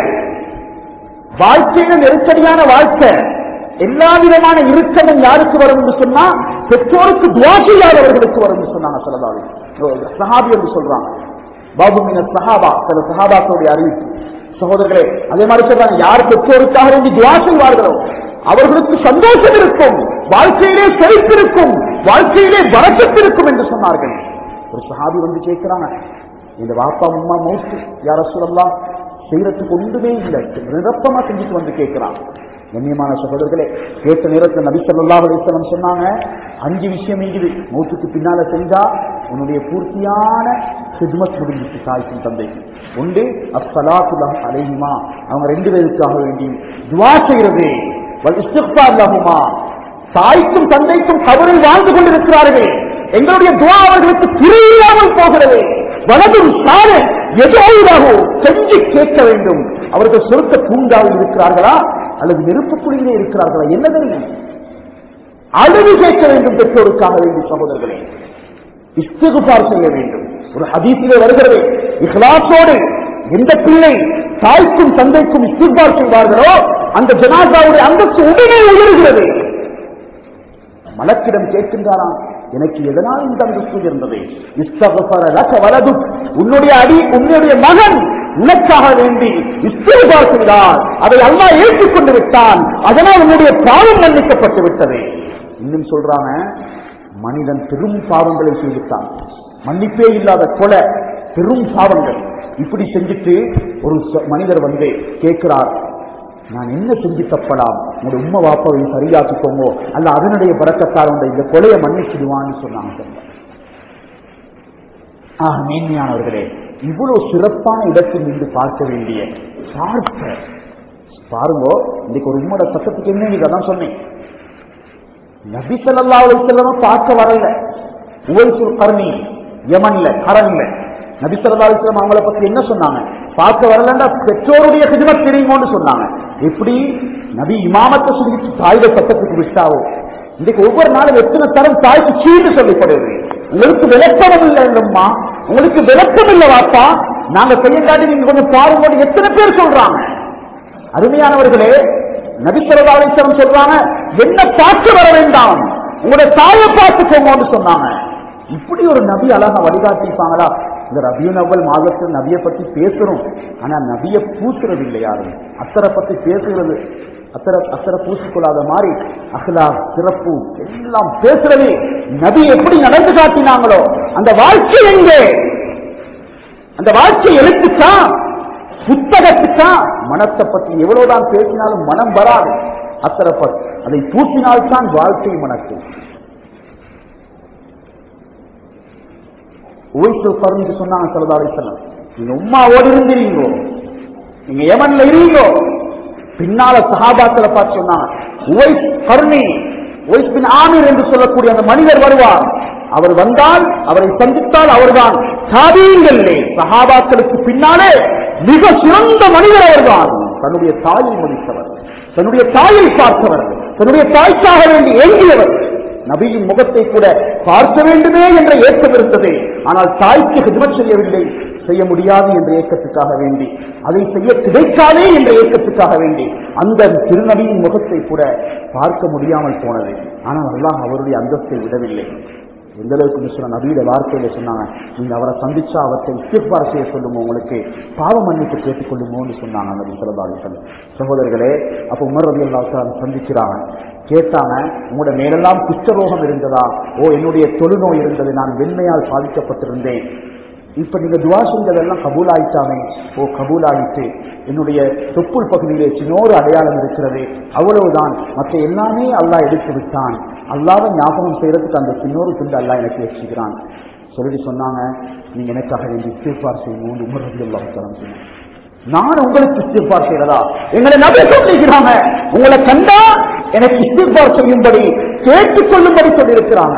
வாழ்க்கையில நெருக்கடியான வாழ்க்கை எல்லா விதமான இறுக்கமும் யாருக்கு வரும் என்று சொன்னா பெற்றோருக்கு துவா செய்யாதவர்களுக்கு வரும் என்று சொன்னாங்க சொல்லதாவே சஹாபி என்று சொல்றாங்க பாபு மீன சஹாபா சில சஹாபாக்களுடைய அறிவிப்பு சகோதரர்களே அதே மாதிரி சொல்றாங்க யார் பெற்றோருக்காக வேண்டி துவா செய்வார்களோ அவர்களுக்கு சந்தோஷம் இருக்கும் வாழ்க்கையிலே செழிப்பிருக்கும் வாழ்க்கையிலே வரக்கத்து இருக்கும் என்று சொன்னார்கள் ஒரு சஹாபி வந்து கேட்கிறாங்க இந்த வாப்பா அம்மா மௌத்து யார சொல்லலாம் செய்யறதுக்கு ஒன்றுமே இல்லை நிரப்பமா செஞ்சுட்டு வந்து கேட்கிறான் கண்ணியமான சகோதரர்களே கேட்ட நேரத்தில் நபி ஸல்லல்லாஹு அலைஹி வஸல்லம் சொன்னாங்க அஞ்சு விஷயம் இருக்குது மௌத்துக்கு பின்னால செஞ்சா உன்னுடைய பூர்த்தியான ஹித்மத் முடிஞ்சிச்சு தாய்க்கும் தந்தைக்கு ஒன்று அஸ்ஸலாத்து லஹு அலைஹிமா அவங்க ரெண்டு பேருக்காக வேண்டி துவா செய்யறது வல் இஸ்திக்ஃபார் லஹுமா தாய்க்கும் தந்தைக்கும் கபரில் வாழ்ந்து கொண்டிருக்கிறார்கள் எங்களுடைய துவா அவர்களுக்கு புரியாமல் போகிறது வலதும் சார எதோடாகோ செஞ்சு கேட்க வேண்டும் அவர்கள் சொருக்க பூங்காவில் இருக்கிறார்களா அல்லது நெருப்புக்குழியிலே இருக்கிறார்களா என்ன தெரியும் அழுது கேட்க வேண்டும் பெற்றோருக்காக வேண்டிய சகோதரர்களே இஸ்திகுபார் செய்ய வேண்டும் ஒரு ஹதீஸிலே வருகிறது இஹ்லாசோடு எந்த பிள்ளை தாய்க்கும் தந்தைக்கும் இஸ்திகுபார் செய்வார்களோ அந்த ஜனாசாவுடைய அந்தஸ்து உடனே உயர்கிறது மலக்கிடம் கேட்கின்றாராம் எனக்கு எதனால் இந்த அந்தஸ்து உயர்ந்தது இஸ்தகஃபர லக வலது உன்னுடைய அடி உன்னுடைய மகன் உனக்காக வேண்டி இஸ்திகுபார் செய்தார் அதை அல்லாஹ் ஏற்றுக்கொண்டு விட்டான் அதனால் உன்னுடைய பாவம் மன்னிக்கப்பட்டு விட்டது இன்னும் சொல்றாங்க மனிதன் பெரும் பாவங்களை செய்துட்டான் மன்னிப்பே இல்லாத கொலை பெரும் பாவங்கள் இப்படி செஞ்சுட்டு ஒரு ச- மனிதர் வந்து கேட்கிறார் நான் என்ன செஞ்சு தப்பலாம் உங்களுடைய உம்மை வாப்பாவை சரியாக்கிக்கோங்க அல்ல அதனுடைய பறக்கத்தால் உண்ட இந்த கொலையை மன்னிச்சிடுவான்னு சொன்னாங்க ஆக மேன்மையானவர்களே இவ்வளவு சிறப்பான இடத்தில் நின்று பார்க்க வேண்டிய பார்க்க பாருங்க இன்னைக்கு ஒரு உம்மோட சட்டத்துக்கு என்ன நீங்க அதான் சொன்னேன் நபி ஸல்லல்லாஹு அலைஹி வஸல்லம் பார்க்க வரல உவைசுல் கர்ணி யமன்ல கரன்ல நபி ஸல்லல்லாஹு அலைஹி வஸல்லம் அவங்கள பத்தி என்ன சொன்னாங்க பார்க்க வரலன்னா பெற்றோருடைய ஹிதமத் தெரியுமோன்னு சொன்னாங்க எப்படி நபி இமாமத்தை சொல்லிட்டு தாயோட சட்டத்துக்கு விட்டாவோ இன்னைக்கு ஒவ்வொரு நாளும் எத்தனை தரம் தாய்க்கு சீட்டு சொல்லப்படுது உங்களுக்கு விளக்கம் இல்லை இல்லம்மா உங்களுக்கு விளக்கம் இல்லை வாப்பா நாங்க செய்ய காட்டி நீங்க கொஞ்சம் பாருங்க எத்தனை பேர் சொல்றாங்க அருமையானவர்களே நபிசரதாலேஸ்வரம் சொல்றாங்க என்ன பார்க்க வர வேண்டாம் உங்களுடைய தாயை பார்த்துக்கோங்கன்னு சொன்னாங்க இப்படி ஒரு நபி அழகா வழிகாட்டிருப்பாங்களா இந்த ரபியுன் அவ்வல் மாதத்தில் நபியை பத்தி பேசுறோம் ஆனா நபியை பூசுறது இல்லை யாரும் அத்தரை பத்தி பேசுகிறது அத்தரை அத்தரை பூசிக்கொள்ளாத மாதிரி அஹ்லா சிறப்பு எல்லாம் பேசுறது நபி எப்படி நடந்து காட்டினாங்களோ அந்த வாழ்க்கை எங்கே அந்த வாழ்க்கை எழுத்துச்சா புத்தகத்துக்கா மனத்தை பற்றி எவ்வளவுதான் பேசினாலும் மனம் வராது அத்தனை பற்றி அதை பூட்டினால்தான் வாழ்க்கை மனக்கும் உவைசு கருணிக்கு சொன்னாங்க சரதாரி செல்லம் நீங்க உம்மாவோடு இருந்தீங்கோ நீங்க எமன்ல இருந்தீங்கோ பின்னால சஹாபாக்களை பார்த்து சொன்னாங்க உவைஸ் கருணி உவைஸ் பின் ஆமீர் என்று சொல்லக்கூடிய அந்த மனிதர் வருவார் அவர் வந்தால் அவரை சந்தித்தால் அவர்தான் சாதியங்களே சஹாபாக்களுக்கு பின்னாலே மிக சிறந்த மனிதர் அவர்தான் தன்னுடைய தாயை மதித்தவர் தன்னுடைய தாயை பார்த்தவர் தன்னுடைய தாய்க்காக வேண்டி ஏங்கியவர் நபியின் முகத்தை கூட பார்க்க வேண்டுமே என்ற ஏக்கம் இருந்தது ஆனால் தாய்க்கு ஹிதமத் செய்யவில்லை செய்ய முடியாது என்ற ஏக்கத்துக்காக வேண்டி அதை செய்ய கிடைக்காதே என்ற ஏக்கத்துக்காக வேண்டி அந்த திருநபியின் முகத்தை கூட பார்க்க முடியாமல் போனது ஆனால் அல்லாஹ் அவருடைய அந்தஸ்தை விடவில்லை எந்த அளவுக்கு சொன்ன நபியோட வார்த்தையில சொன்னாங்க நீங்க அவரை சந்திச்சா அவற்றை இஸ்திஃபார் செய்ய சொல்லுங்க உங்களுக்கு பாவ மன்னிப்பு கேட்டுக்கொள்ளுமோன்னு சொன்னாங்க நபி சொல்லதாலிசன் சகோதரர்களே அப்ப உமர் ரவி அல்லா சந்திக்கிறாங்க கேட்டாங்க உங்களோட மேலெல்லாம் குஷ்டரோகம் இருந்ததா ஓ என்னுடைய தொழுநோய் இருந்தது நான் வெண்மையால் பாதிக்கப்பட்டிருந்தேன் இப்ப நீங்க துவா செஞ்சதெல்லாம் கபூல் ஆயிட்டாமே ஓ கபூல் ஆயிட்டு என்னுடைய தொப்புள் பகுதியிலே சின்னோரு அடையாளம் இருக்கிறது அவ்வளவுதான் மற்ற எல்லாமே அல்லாஹ் எடுத்து விட்டான் அல்லாவை ஞாபகம் செய்யறதுக்கு அந்த சின்னோரு துண்டு அல்லாஹ் எனக்கு வச்சுக்கிறான் சொல்லிட்டு சொன்னாங்க நீங்க எனக்காக வேண்டி இஸ்திஃபார் செய்யணும் உமர் ரபி அல்லாஹ் சொன்னாங்க நான் உங்களுக்கு இஸ்திஃபார் செய்யறதா எங்களை நபி சொல்லிக்கிறாங்க உங்களை கண்டா எனக்கு இஸ்திஃபார் செய்யும்படி கேட்டுக்கொள்ளும்படி சொல்லியிருக்கிறாங்க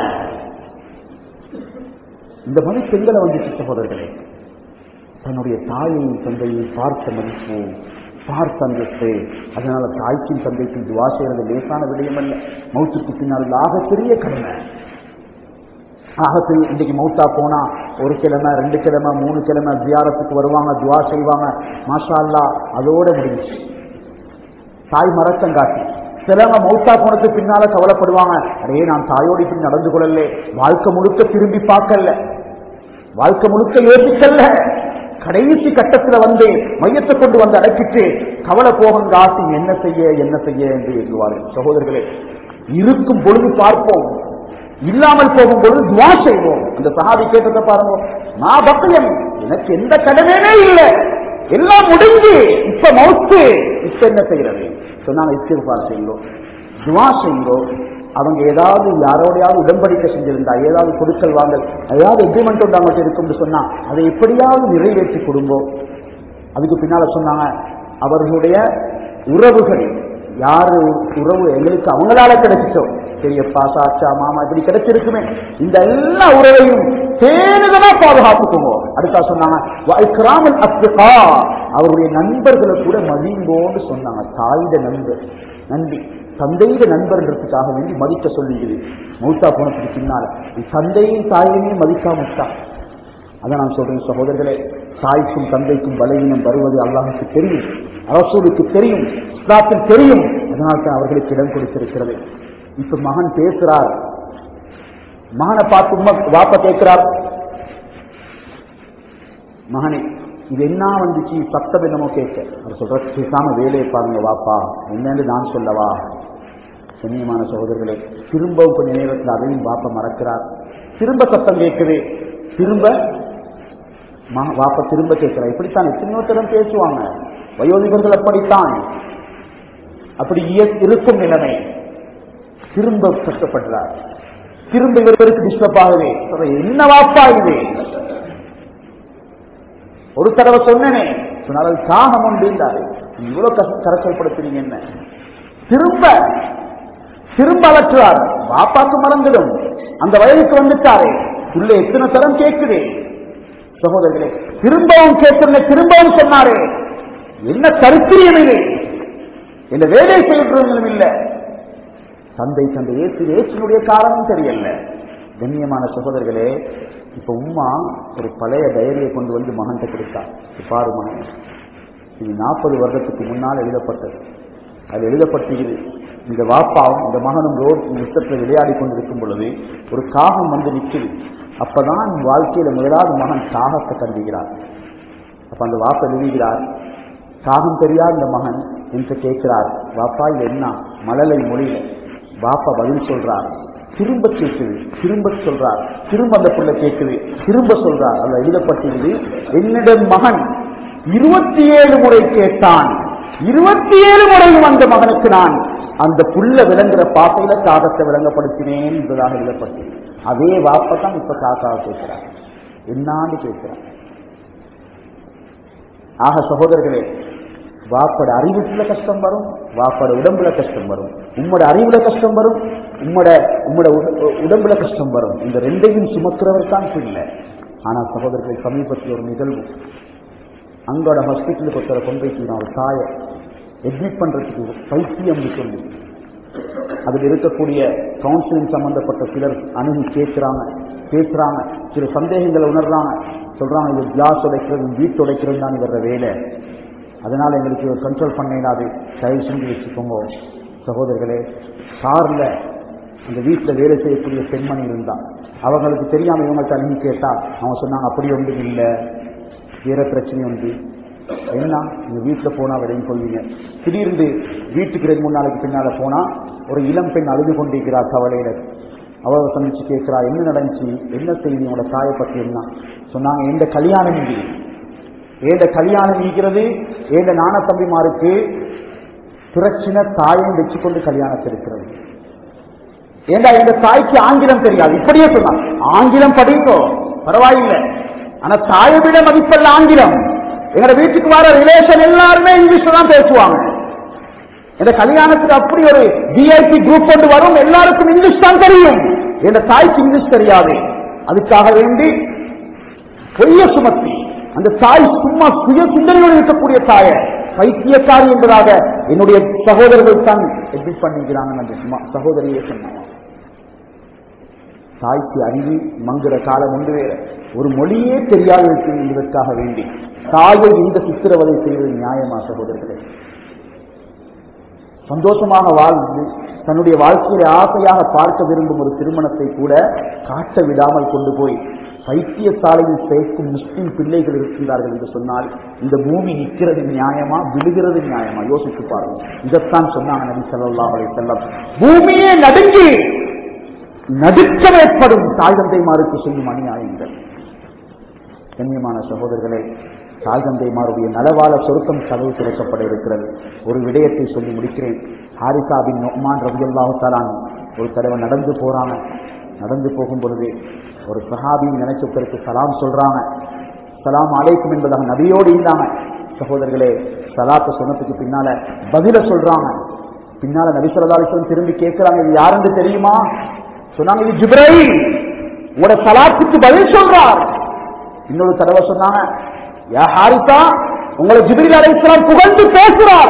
இந்த மாதிரி பெண்களை வந்துச்சு சகோதரர்களே தன்னுடைய தாயையும் தந்தையும் பார்த்த மதிப்பு பார்த்த அந்தஸ்து அதனால தாய்க்கும் தந்தைக்கும் துவா செய்யறது லேசான விடயம் அல்ல மௌத்துக்கு பின்னால் ஆகப்பெரிய கடமை ஆகப்பெரிய இன்னைக்கு மௌத்தா போனா ஒரு கிழமை ரெண்டு கிழமை மூணு கிழமை ஜியாரத்துக்கு வருவாங்க துவா செய்வாங்க மாஷா அல்லா அதோட முடிஞ்சுச்சு தாய் மறக்கம் காட்டி சிலவங்க மௌத்தா போனதுக்கு பின்னால கவலைப்படுவாங்க அரே நான் தாயோடு இப்படி நடந்து கொள்ளலே வாழ்க்கை முழுக்க திரும்பி பார்க்கல வாழ்க்கை முழுக்க யோசிக்கல கடைசி கட்டத்துல வந்து மையத்தை கொண்டு வந்து அடைச்சிட்டு கவலை போகும் காசி என்ன செய்ய என்ன செய்ய என்று எண்ணுவார்கள் சகோதரர்களே இருக்கும் பொழுது பார்ப்போம் இல்லாமல் போகும்போது துவா செய்வோம் அந்த சஹாபி கேட்டதை பாருங்க நான் பக்கயம் எனக்கு எந்த கடமையுமே இல்லை எல்லாம் முடிஞ்சு இப்ப மவுத்து இப்ப என்ன செய்யறது சொன்னாங்க இஸ்திஃபார் செய்யுங்க துவா செய்யுங்க அவங்க ஏதாவது யாரோடையாவது உடன்படிக்கை செஞ்சிருந்தா ஏதாவது கொடுக்கல் வாங்கல் ஏதாவது எக்ரிமெண்ட் ஒன்று அவங்கள்ட்ட இருக்கும்னு சொன்னா அதை எப்படியாவது நிறைவேற்றி கொடுங்கோ அதுக்கு பின்னால சொன்னாங்க அவர்களுடைய உறவுகள் யாரு உறவு எங்களுக்கு அவங்களால கிடைச்சிச்சோ பெரியப்பா சாச்சா மாமா இப்படி கிடைச்சிருக்குமே இந்த எல்லா உறவையும் தேனுதமா பாதுகாத்துக்கோங்க அடுத்தா சொன்னாங்க "வஇக்ராமுல் அஸ்திகா", அவருடைய தந்தைகளை கூட மதிங்கோன்னு சொன்னாங்க தாயிட நண்பர் நன்றி தந்தையிட நண்பர்ன்றதுக்காக வேண்டி மதிக்க சொல்லிக்குது மௌத்தா போனதுக்கு பின்னால நீ தந்தையும் தாயையும் மதிக்காமட்டா அதான் நான் சொல்றேன் சகோதரர்களே தாய்க்கும் தந்தைக்கும் பலவீனம் வருவது அல்லாஹுக்கு தெரியும் அரசூலுக்கு தெரியும் இஸ்லாத்தில் தெரியும் அதனால் தான் அவர்களுக்கு இடம் கொடுத்திருக்கிறது இப்ப மகன் பேசுறார் மகனை பார்த்து உம்மா வாப்ப கேட்கிறார் மகனே இது என்ன வந்துச்சு சத்தம் என்னமோ கேட்க அவர் சொல்ற பேசாம வேலையை பாருங்க வாப்பா என்னன்னு நான் சொல்லவா கண்ணியமான சகோதரர்களே திரும்பவும் கொஞ்ச நேரத்தில் அதையும் வாப்ப மறக்கிறார் திரும்ப சத்தம் கேட்குது திரும்ப மக- வாப்ப திரும்ப கேட்கிறார் இப்படித்தான் எத்தனையோ தரம் பேசுவாங்க வயோதிகர்கள் அப்படித்தான் அப்படி இய- இருக்கும் நிலைமை திரும்ப கஷ்டப்படுறார் திரும்ப இவருக்கு டிஸ்டர்ப் ஆகுது சொல்ற, என்ன வாப்பா இது ஒரு தடவை சொன்னேனே சொன்னால் அது காகம் உண்டு என்றாரு. நீ இவ்வளவு கஷ்ட கரைச்சல்படுத்துறீங்க என்ன திரும்ப திரும்ப அலற்றுவார் பாப்பாக்கு மறந்துடும் அந்த வயதுக்கு வந்துட்டாரே உள்ள எத்தனை தரம் கேட்குதே சகோதரர்களே திரும்பவும் கேட்கிற திரும்பவும் சொன்னாரே என்ன கருத்திரியம் இது இந்த வேலை செய்யறவங்களும் இல்ல தந்தை தந்தை ஏசு ஏசினுடைய காரணம் தெரியல கண்ணியமான சகோதரர்களே இப்ப உம்மா ஒரு பழைய டைரியை கொண்டு வந்து மகன்கிட்ட கொடுத்தா இது பாரு மகன் இது நாற்பது வருடத்துக்கு முன்னால் எழுதப்பட்டது அது எழுதப்பட்டிருக்குது இந்த வாப்பாவும் இந்த மகனும் ரோட் முத்தத்தில் விளையாடி கொண்டிருக்கும் பொழுது ஒரு காகம் வந்து நிற்குது அப்பதான் வாழ்க்கையில முதலாவது மகன் காகத்தை கண்டுகிறார் அப்ப அந்த வாப்பா எழுதுகிறார் காகம் தெரியாத இந்த மகன் என்று கேட்கிறார் வாப்பா இது என்ன மழலை மொழியில வாப்பா பதில் சொல்றார் திரும்ப கேட்குது திரும்ப சொல்றார் திரும்ப அந்த பிள்ளை கேட்குது திரும்ப சொல்றார் அதுல எழுதப்பட்டிருது என்னிடம் மகன் இருபத்தி ஏழு முறை கேட்டான் இருபத்தி ஏழு முறையும் அந்த மகனுக்கு நான் அந்த புல்ல விளங்குற பாசையில காகத்தை விளங்கப்படுத்தினேன் என்பதாக எழுதப்பட்டது அதே வாப்பை தான் இப்ப காக்காவை கேட்கிறார் என்னான்னு கேட்கிறார் ஆக சகோதரர்களே வாப்பட அறிவுல கஷ்டம் வரும் வாப்பட உடம்புல கஷ்டம் வரும் உம்மோட அறிவுல கஷ்டம் வரும் உம்மோட உம்மோட உட- உடம்புல கஷ்டம் வரும் இந்த ரெண்டையும் சுமக்கிறவர் தான் பிள்ளை ஆனா சகோதரர்கள் சமீபத்தில் ஒரு நிகழ்வு அங்கோட ஹாஸ்பிட்டலுக்கு ஒருத்தரை கொண்டு போய் நான் ஒரு தாயை அட்மிட் பண்றதுக்கு பைத்தியம் சொல்லி அதில் இருக்கக்கூடிய கவுன்சிலிங் சம்பந்தப்பட்ட சிலர் அணுகி கேட்கிறாங்க பேசுறாங்க சில சந்தேகங்களை உணர்றாங்க சொல்றாங்க இது கிளாஸ் உடைக்கிறது வீட்டு உடைக்கிறது தான் வர்ற வேலை அதனால எங்களுக்கு கண்ட்ரோல் பண்ணிடாது தயவு செஞ்சு வச்சுக்கோங்க சகோதரர்களே கார்ல அந்த வீட்டில் வேலை செய்யக்கூடிய பெண்மணி இருந்தா அவங்களுக்கு தெரியாம இவங்கள்ட்ட அணுகி கேட்டா அவங்க சொன்னாங்க அப்படி ஒன்றும் இல்லை வேற பிரச்சனை உண்டு என்ன நீங்க வீட்டுல போனா விடையும் கொள்வீங்க திடீர்னு வீட்டுக்கு ரெண்டு மூணு நாளைக்கு பின்னால போனா ஒரு இளம் பெண் அழுது கொண்டிருக்கிறார் கவலையில அவளை சந்திச்சு கேட்கிறா என்ன நடந்துச்சு என்ன செய்தி உங்களோட தாயை பத்தி என்ன சொன்னாங்க எந்த கல்யாணம் இது ஏண்ட கல்யாணம் ஈகிறது ஏண்ட நாண தம்பிமாருக்கு பிரச்சனை தாயம் வச்சுக்கொண்டு கல்யாணத்தை இருக்கிறது ஏண்டா இந்த தாய்க்கு ஆங்கிலம் தெரியாது இப்படியே சொன்னான் ஆங்கிலம் படிங்கோ பரவாயில்லை ஆனா தாயை விட மதிப்பல்ல ஆங்கிலம் எங்க வீட்டுக்கு வர ரிலேஷன் எல்லாருமே இங்கிலீஷ்ல தான் பேசுவாங்க இந்த கல்யாணத்துக்கு அப்படி ஒரு விஐபி குரூப் கொண்டு வரும் எல்லாருக்கும் இங்கிலீஷ் தான் தெரியும் என் தாய்க்கு இங்கிலீஷ் தெரியாது அதுக்காக வேண்டி பொய்ய சுமத்தி அந்த தாய் சும்மா சுய சிந்தனையோடு இருக்கக்கூடிய தாய பைத்தியக்காரி என்பதாக என்னுடைய சகோதரர்கள் தான் எட்மிட் பண்ணிக்கிறாங்க அந்த சும்மா சகோதரியே சொன்னாங்க தாய்க்கு அறிவு மங்குற காலம் ஒன்று வேற ஒரு மொழியே தெரியாது என்பதற்காக வேண்டி தாயை இந்த சித்திரவதை செய்வது நியாயமா சகோதரர்களே சந்தோஷமாக வாழ்ந்து தன்னுடைய வாழ்க்கையில ஆசையாக பார்க்க விரும்பும் ஒரு திருமணத்தை கூட காட்ட விடாமல் கொண்டு போய் வைத்தியசாலையில் சேர்க்கும் முஸ்லிம் பிள்ளைகள் இருக்கின்றார்கள் என்று சொன்னால் இந்த பூமி நிற்கிறது நியாயமா விழுகிறது நியாயமா யோசித்து பாருங்க இதைத்தான் சொன்னாங்க நபி ஸல்லல்லாஹு அலைஹி வஸல்லம் பூமியே நடுங்கி நடுக்கம் ஏற்படும் தாய் தந்தைமாருக்கு செய்யும் அநியாயங்கள் கண்ணியமான சகோதரர்களே தாய் தந்தைமாருடைய நலவாழ சொருக்கம் கதவு திறக்கப்பட இருக்கிறது ஒரு விடயத்தை சொல்லி முடிக்கிறேன் ஹாரிசா பின் நொஹ்மான் ரபியுல்லாஹு தலான் ஒரு தடவை நடந்து போறாங்க நடந்து போகும் பொழுது ஒரு சஹாபியின் நினைச்சத்திற்கு சலாம் சொல்றாங்க சலாம் அலைக்கும் என்பதாக நபியோடு இல்லாம சகோதரர்களே சலாத்த சொன்னதுக்கு பின்னால பதில சொல்றாங்க பின்னால நபி ஸல்லல்லாஹு அலைஹி வஸல்லம் திரும்பி கேட்கிறாங்க இது யாருன்னு தெரியுமா சொன்னாங்க இது ஜிப்ரைல் உங்களோட சலாத்துக்கு பதில் சொல்றார் இன்னொரு தடவை சொன்னாங்க யா ஹாரிசா உங்களை ஜிப்ரீல் அலைஹிஸ்ஸலாம் புகழ்ந்து பேசுறார்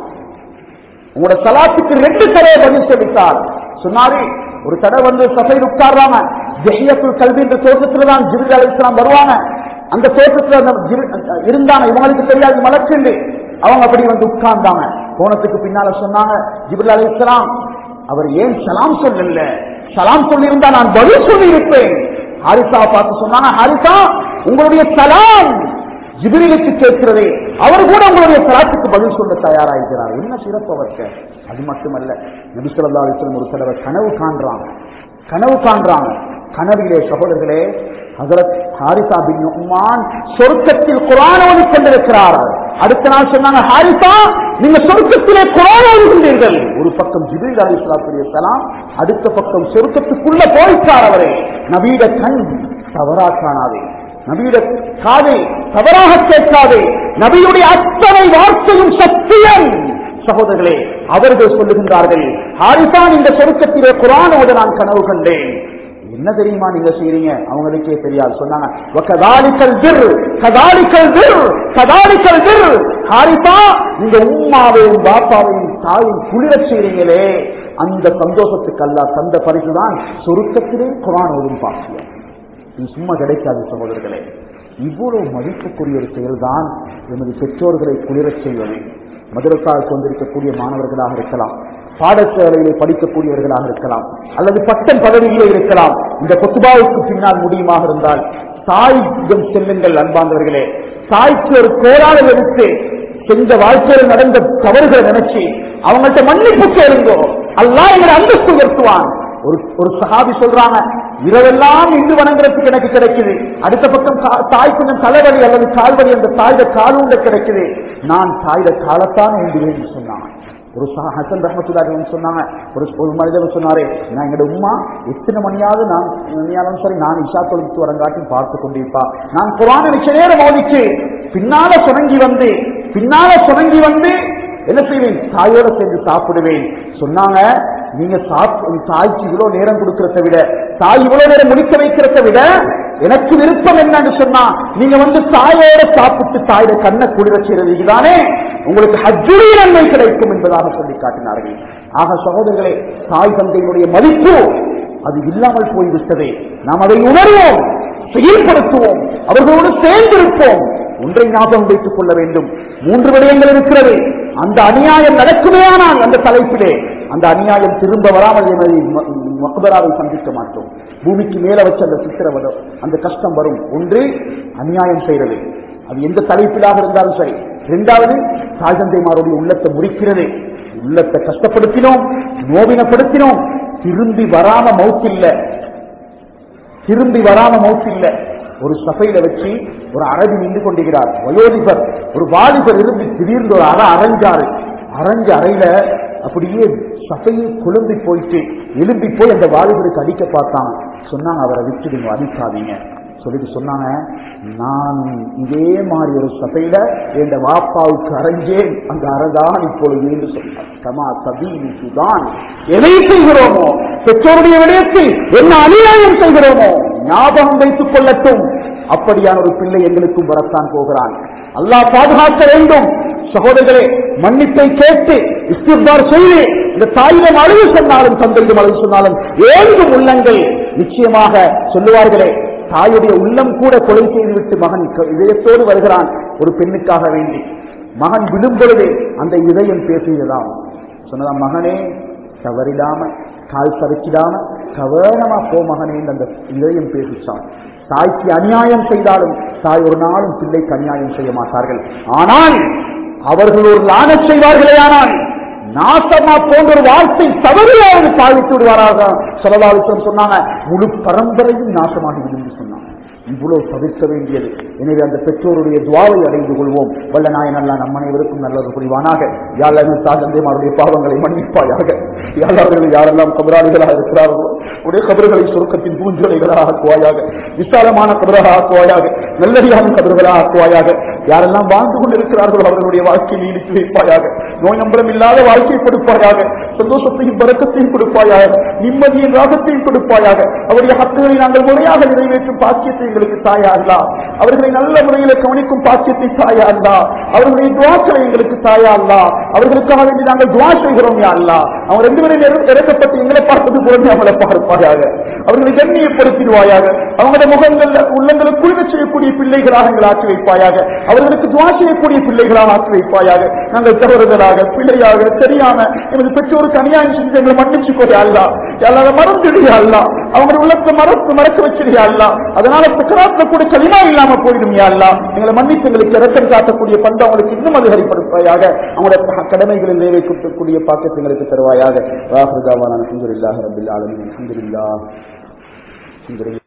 உங்களோட சலாத்துக்கு ரெண்டு தடவை பதில் சொல்லிட்டார் சொன்னாரு ஒரு தடவை வந்து சபையில் உட்கார்றாங்க ஜெஹியத்துல் கல்வி என்ற தோற்றத்துல தான் ஜிப்ரீல் அலைஹிஸ்ஸலாம் வருவாங்க அந்த தோற்றத்துல அந்த ஜிப்ரி- இருந்தாங்க இவங்களுக்கு தெரியாது மலக்குண்டு அவங்க அப்படி வந்து உட்கார்ந்தாங்க போனதுக்கு பின்னால சொன்னாங்க ஜிப்ரீல் அலைஹிஸ்ஸலாம் அவர் ஏன் சலாம் சொல்லல சலாம் சொல்லியிருந்தா நான் பதில் சொல்லி இருப்பேன் ஹாரிசா பார்த்து சொன்னாங்க ஹாரிசா உங்களுடைய சலாம் ஜிபிரிலுக்கு கேட்கிறதே அவர் கூட உங்களுடைய சலாத்துக்கு பதில் சொல்ல தயாராகிறார் என்ன சிறப்பு அவருக்கு அது மட்டுமல்ல நபி ஸல்லல்லாஹு அலைஹி வஸல்லம் ஒரு தடவை கனவு காண்றாங்க கனவு காண்றாங்க கனவிலே சகோதரர்களே ஹஜரத் ஹாரிசா பின் உமான் சொர்க்கத்தில் குர்ஆன் ஓதிக் கொண்டிருக்கிறார் அடுத்த நாள் சொன்னாங்க ஹாரிசா நீங்க சொர்க்கத்திலே குர்ஆன் ஓதுகின்றீர்கள் ஒரு பக்கம் ஜிப்ரீல் அலைஹிஸ்ஸலாத்துடைய சலாம் அடுத்த பக்கம் சொர்க்கத்துக்குள்ள போயிட்டார் அவரே நபீட கண் தவறா காணாதே நபியுடைய காதை தவறாக கேட்காதே நபியுடைய அத்தனை வார்த்தையும் சத்தியம் சகோதரர்களே அவர்கள் சொல்லுகின்றார்கள் ஹாரிசான் இந்த சொருக்கத்திலே குரானோடு நான் கனவு கண்டேன் என்ன தெரியுமா நீங்க செய்றீங்க அவங்களுக்கே தெரியாது சொன்னாங்க "வகதாலிக்கல் பிர், கதாலிக்கல் பிர், கதாலிக்கல் பிர்." ஹாரிசா நீங்க உம்மாவையும் பாப்பாவையும் தாயும் குளிரச் செய்றீங்களே அந்த சந்தோஷத்துக்கு அல்ல தந்த பரிசுதான் சொருக்கத்திலே குரான் ஓதும் பாக்கியம் இது சும்மா கிடைக்காது சகோதரர்களே இவ்வளவு மதிப்புக்குரிய ஒரு செயல்தான் எமது பெற்றோர்களை குளிரச் செய்வது மதுரசாவுக்கு வந்திருக்கக்கூடிய மாணவர்களாக இருக்கலாம் பாடசாலையிலே படிக்கக்கூடியவர்களாக இருக்கலாம் அல்லது பட்டம் பதவியிலே இருக்கலாம் இந்த கொத்துபாவுக்கு பின்னால் முடியுமாக இருந்தால் தாயிடம் செல்லுங்கள் அன்பாந்தவர்களே தாய்க்கு ஒரு கோராக எடுத்து செஞ்ச வாழ்க்கையில் நடந்த தவறுகளை நினைச்சு அவங்கள்ட்ட மன்னிப்பு கேளுங்கோ அல்லாஹ் எங்களை அந்தஸ்து உயர்த்துவான் ஒரு ஒரு சஹாபி சொல்றாங்க இரவெல்லாம் இந்து வணங்குறதுக்கு எனக்கு கிடைக்குது அடுத்த பக்கம் தா- தாய் கொஞ்சம் தலைவலி அல்லது கால்வலி அந்த தாயோட காலூண்ட கிடைக்குது நான் தாயோட காலத்தான் உண்டுவேன் சொன்னாங்க ஒரு சஹா ஹசன் ரஹமத்துல்லாஹி சொன்னாங்க ஒரு ஒரு மனிதர் சொன்னாரே நான் எங்களோட உம்மா எத்தனை மணியாவது நான் மணியாலும் சரி நான் இஷா தொழுத்து வரங்காட்டும் பார்த்து கொண்டிருப்பா நான் குரான நிச்சய நேரம் ஓதிச்சு பின்னால சுணங்கி வந்து பின்னால சுணங்கி வந்து என்ன செய்வேன் தாயோட சேர்ந்து சாப்பிடுவேன் சொன்னாங்க நீங்க சாப்~ தாய்க்கு இவ்வளவு நேரம் கொடுக்கறத விட தாய் இவ்வளவு நேரம் முடிக்க வைக்கிறத விட எனக்கு விருப்பம் என்னன்னு சொன்னா நீங்க வந்து தாயோட சாப்பிட்டு தாயோட கண்ணை குளிர செய்யறது இதுதானே உங்களுக்கு ஹஜ்ஜுடைய நன்மை கிடைக்கும் என்பதாக சொல்லி காட்டினார்கள் ஆக சகோதரர்களே தாய் தந்தையினுடைய மதிப்பு அது இல்லாமல் போய்விட்டதே நாம் அதை உணர்வோம் செயல்படுத்துவோம் அவர்களோடு சேர்ந்திருப்போம் ஒன்றை ஞாபகம் வைத்துக் கொள்ள வேண்டும் மூன்று விடயங்கள் இருக்கிறது அந்த அநியாயம் நடக்குமேயானால் அந்த தலைப்பிலே அந்த அநியாயம் திரும்ப வராமல் எமது ம- மக்பராவை சந்திக்க மாட்டோம் பூமிக்கு மேல வச்ச அந்த சித்திரவதம் அந்த கஷ்டம் வரும் ஒன்று அநியாயம் செய்யறது அது எந்த தலைப்பிலாக இருந்தாலும் சரி இரண்டாவது தாய் தந்தைமாருடைய உள்ளத்தை முறிக்கிறது உள்ளத்தை கஷ்டப்படுத்தினோம் நோவினப்படுத்தினோம் திரும்பி வராம மௌத்தில்லை திரும்பி வராம மௌத்தில்லை ஒரு சபையில வச்சு ஒரு அரபி நின்று கொண்டிருக்கிறார் வயோதிபர் ஒரு வாலிபர் இருந்து திடீர்னு ஒரு அறை அரைஞ்சாரு அரைஞ்ச அறையில அப்படியே சபையை குழம்பி போயிட்டு எலும்பி போய் அந்த வாலிபருக்கு அடிக்க பார்த்தாங்க சொன்னாங்க அவரை விட்டுடுங்க அடிக்காதீங்க சொல்லிட்டு சொன்னாங்க நான் இதே மாதிரி ஒரு சபையில என் வாப்பாவுக்கு அரைஞ்சேன் அந்த அறதான் இப்பொழுது என்று சொன்னார் கமா சபீனி சுதான் எதை செய்கிறோமோ பெற்றோருடைய விடயத்தில் என்ன அநியாயம் செய்கிறோமோ ஞாபகம் வைத்துக் கொள்ளட்டும் அப்படியான ஒரு பிள்ளை எங்களுக்கும் வரத்தான் போகிறான் அல்லாஹ் பாதுகாக்க வேண்டும் சகோதரர்களே மன்னிப்பை கேட்டு இஸ்திர்பார் செய்து இந்த தாயிடம் அழுது சொன்னாலும் தந்தையிடம் அழுது சொன்னாலும் ஏங்கும் உள்ளங்கள் நிச்சயமாக சொல்லுவார்களே தாயுடைய உள்ளம் கூட கொலை செய்துவிட்டு மகன் க- இதயத்தோடு வருகிறான் ஒரு பெண்ணுக்காக வேண்டி மகன் விழும் பொழுது அந்த இதயம் பேசுகிறதாம் சொன்னதாம் மகனே தவறிடாம கால் சறுக்கிடாம கவனமா போ மகனே என்று அந்த இதயம் பேசிச்சான் தாய்க்கு அநியாயம் செய்தாலும் தாய் ஒரு நாளும் பிள்ளைக்கு அநியாயம் செய்ய மாட்டார்கள் ஆனால் அவர்கள் ஒரு லானச் செய்வார்களே ஆனால் நாசமா போன்ற ஒரு வார்த்தை தவறியாவது பாவித்து விடுவாராக சொல்லதாலிசம் சொன்னாங்க முழு பரம்பரையும் நாசமாகி விடும் சொன்னாங்க இவ்வளவு தவிர்க்க வேண்டியது எனவே அந்த பெற்றோருடைய துவாவை அடைந்து கொள்வோம் வல்ல நாயன் அல்லா நம் அனைவருக்கும் நல்லது புரிவானாக யாழ் தாகந்தேமாருடைய பாவங்களை மன்னிப்பாயாக யாழ் அவர்கள் யாரெல்லாம் கபராளிகளாக இருக்கிறார்களோ உடைய கபறுகளை சுருக்கத்தின் பூஞ்சோலைகளாக ஆக்குவாயாக விசாலமான கபராக ஆக்குவாயாக நல்லடியான கபறுகளாக ஆக்குவாயாக யாரெல்லாம் வாழ்ந்து கொண்டிருக்கிறார்களோ அவர்களுடைய வாழ்க்கையை நீடித்து வைப்பாயாக நோய் நம்பரம் இல்லாத வாழ்க்கையை கொடுப்பாயாக சந்தோஷத்தையும் பறக்கத்தையும் கொடுப்பாயாக நிம்மதியின் ராகத்தையும் கொடுப்பாயாக அவருடைய ஹக்குகளை நாங்கள் முறையாக நிறைவேற்றும் பாக்கியத்தை எங்களுக்கு தாயா அல்லா அவர்களை நல்ல முறையில் கவனிக்கும் பாக்கியத்தை தாயா அல்லா அவர்களுடைய துவாக்களை எங்களுக்கு தாயா அல்லா அவர்களுக்காக வேண்டி நாங்கள் துவா செய்கிறோம் யா அல்லா அவங்க ரெண்டு பேரும் இற- இறக்கப்பட்டு எங்களை பார்ப்பது போல நீ அவங்களை பார்ப்பாயாக அவர்களை கண்ணியப்படுத்திடுவாயாக அவங்களுடைய முகங்கள் உள்ளங்களை குளிர செய்யக்கூடிய பிள்ளைகளாக எங்களை ஆக்கி வைப்பாயாக அவர்களுக்கு துவா செய்யக்கூடிய பிள்ளைகளாக ஆக்கி வைப்பாயாக நாங்கள் தவறுதலாக பிள்ளையாக தெரியாம எமது பெற்றோருக்கு அநியாயம் செஞ்சு எங்களை மன்னிச்சு கொடு அல்லா எல்லாத மறந்துடுயா அல்லா அவங்களுடைய உள்ளத்தை மறத்து மறக்க வச்சிருயா அல்லா அதனால சக்கராத்துல கூட களிமா இல்லாம போயிடும் யா அல்லா எங்களை மன்னித்து எங்களுக்கு இறக்கம் காட்டக்கூடிய பண்பு அவங்களுக்கு இன்னும் அதிகரிப்படுத்துவாயாக அவங்களுடைய கடமைகளை நிறைவேற்றக்கூடிய பாக்கத்தை எங்களுக்கு தருவாயாக வாஹிருதாவான அல்ஹம்துலில்லாஹி ரப்பில் ஆலமீன் அல்ஹம்துலில்லாஹ் அல்ஹம்துலில்லாஹ்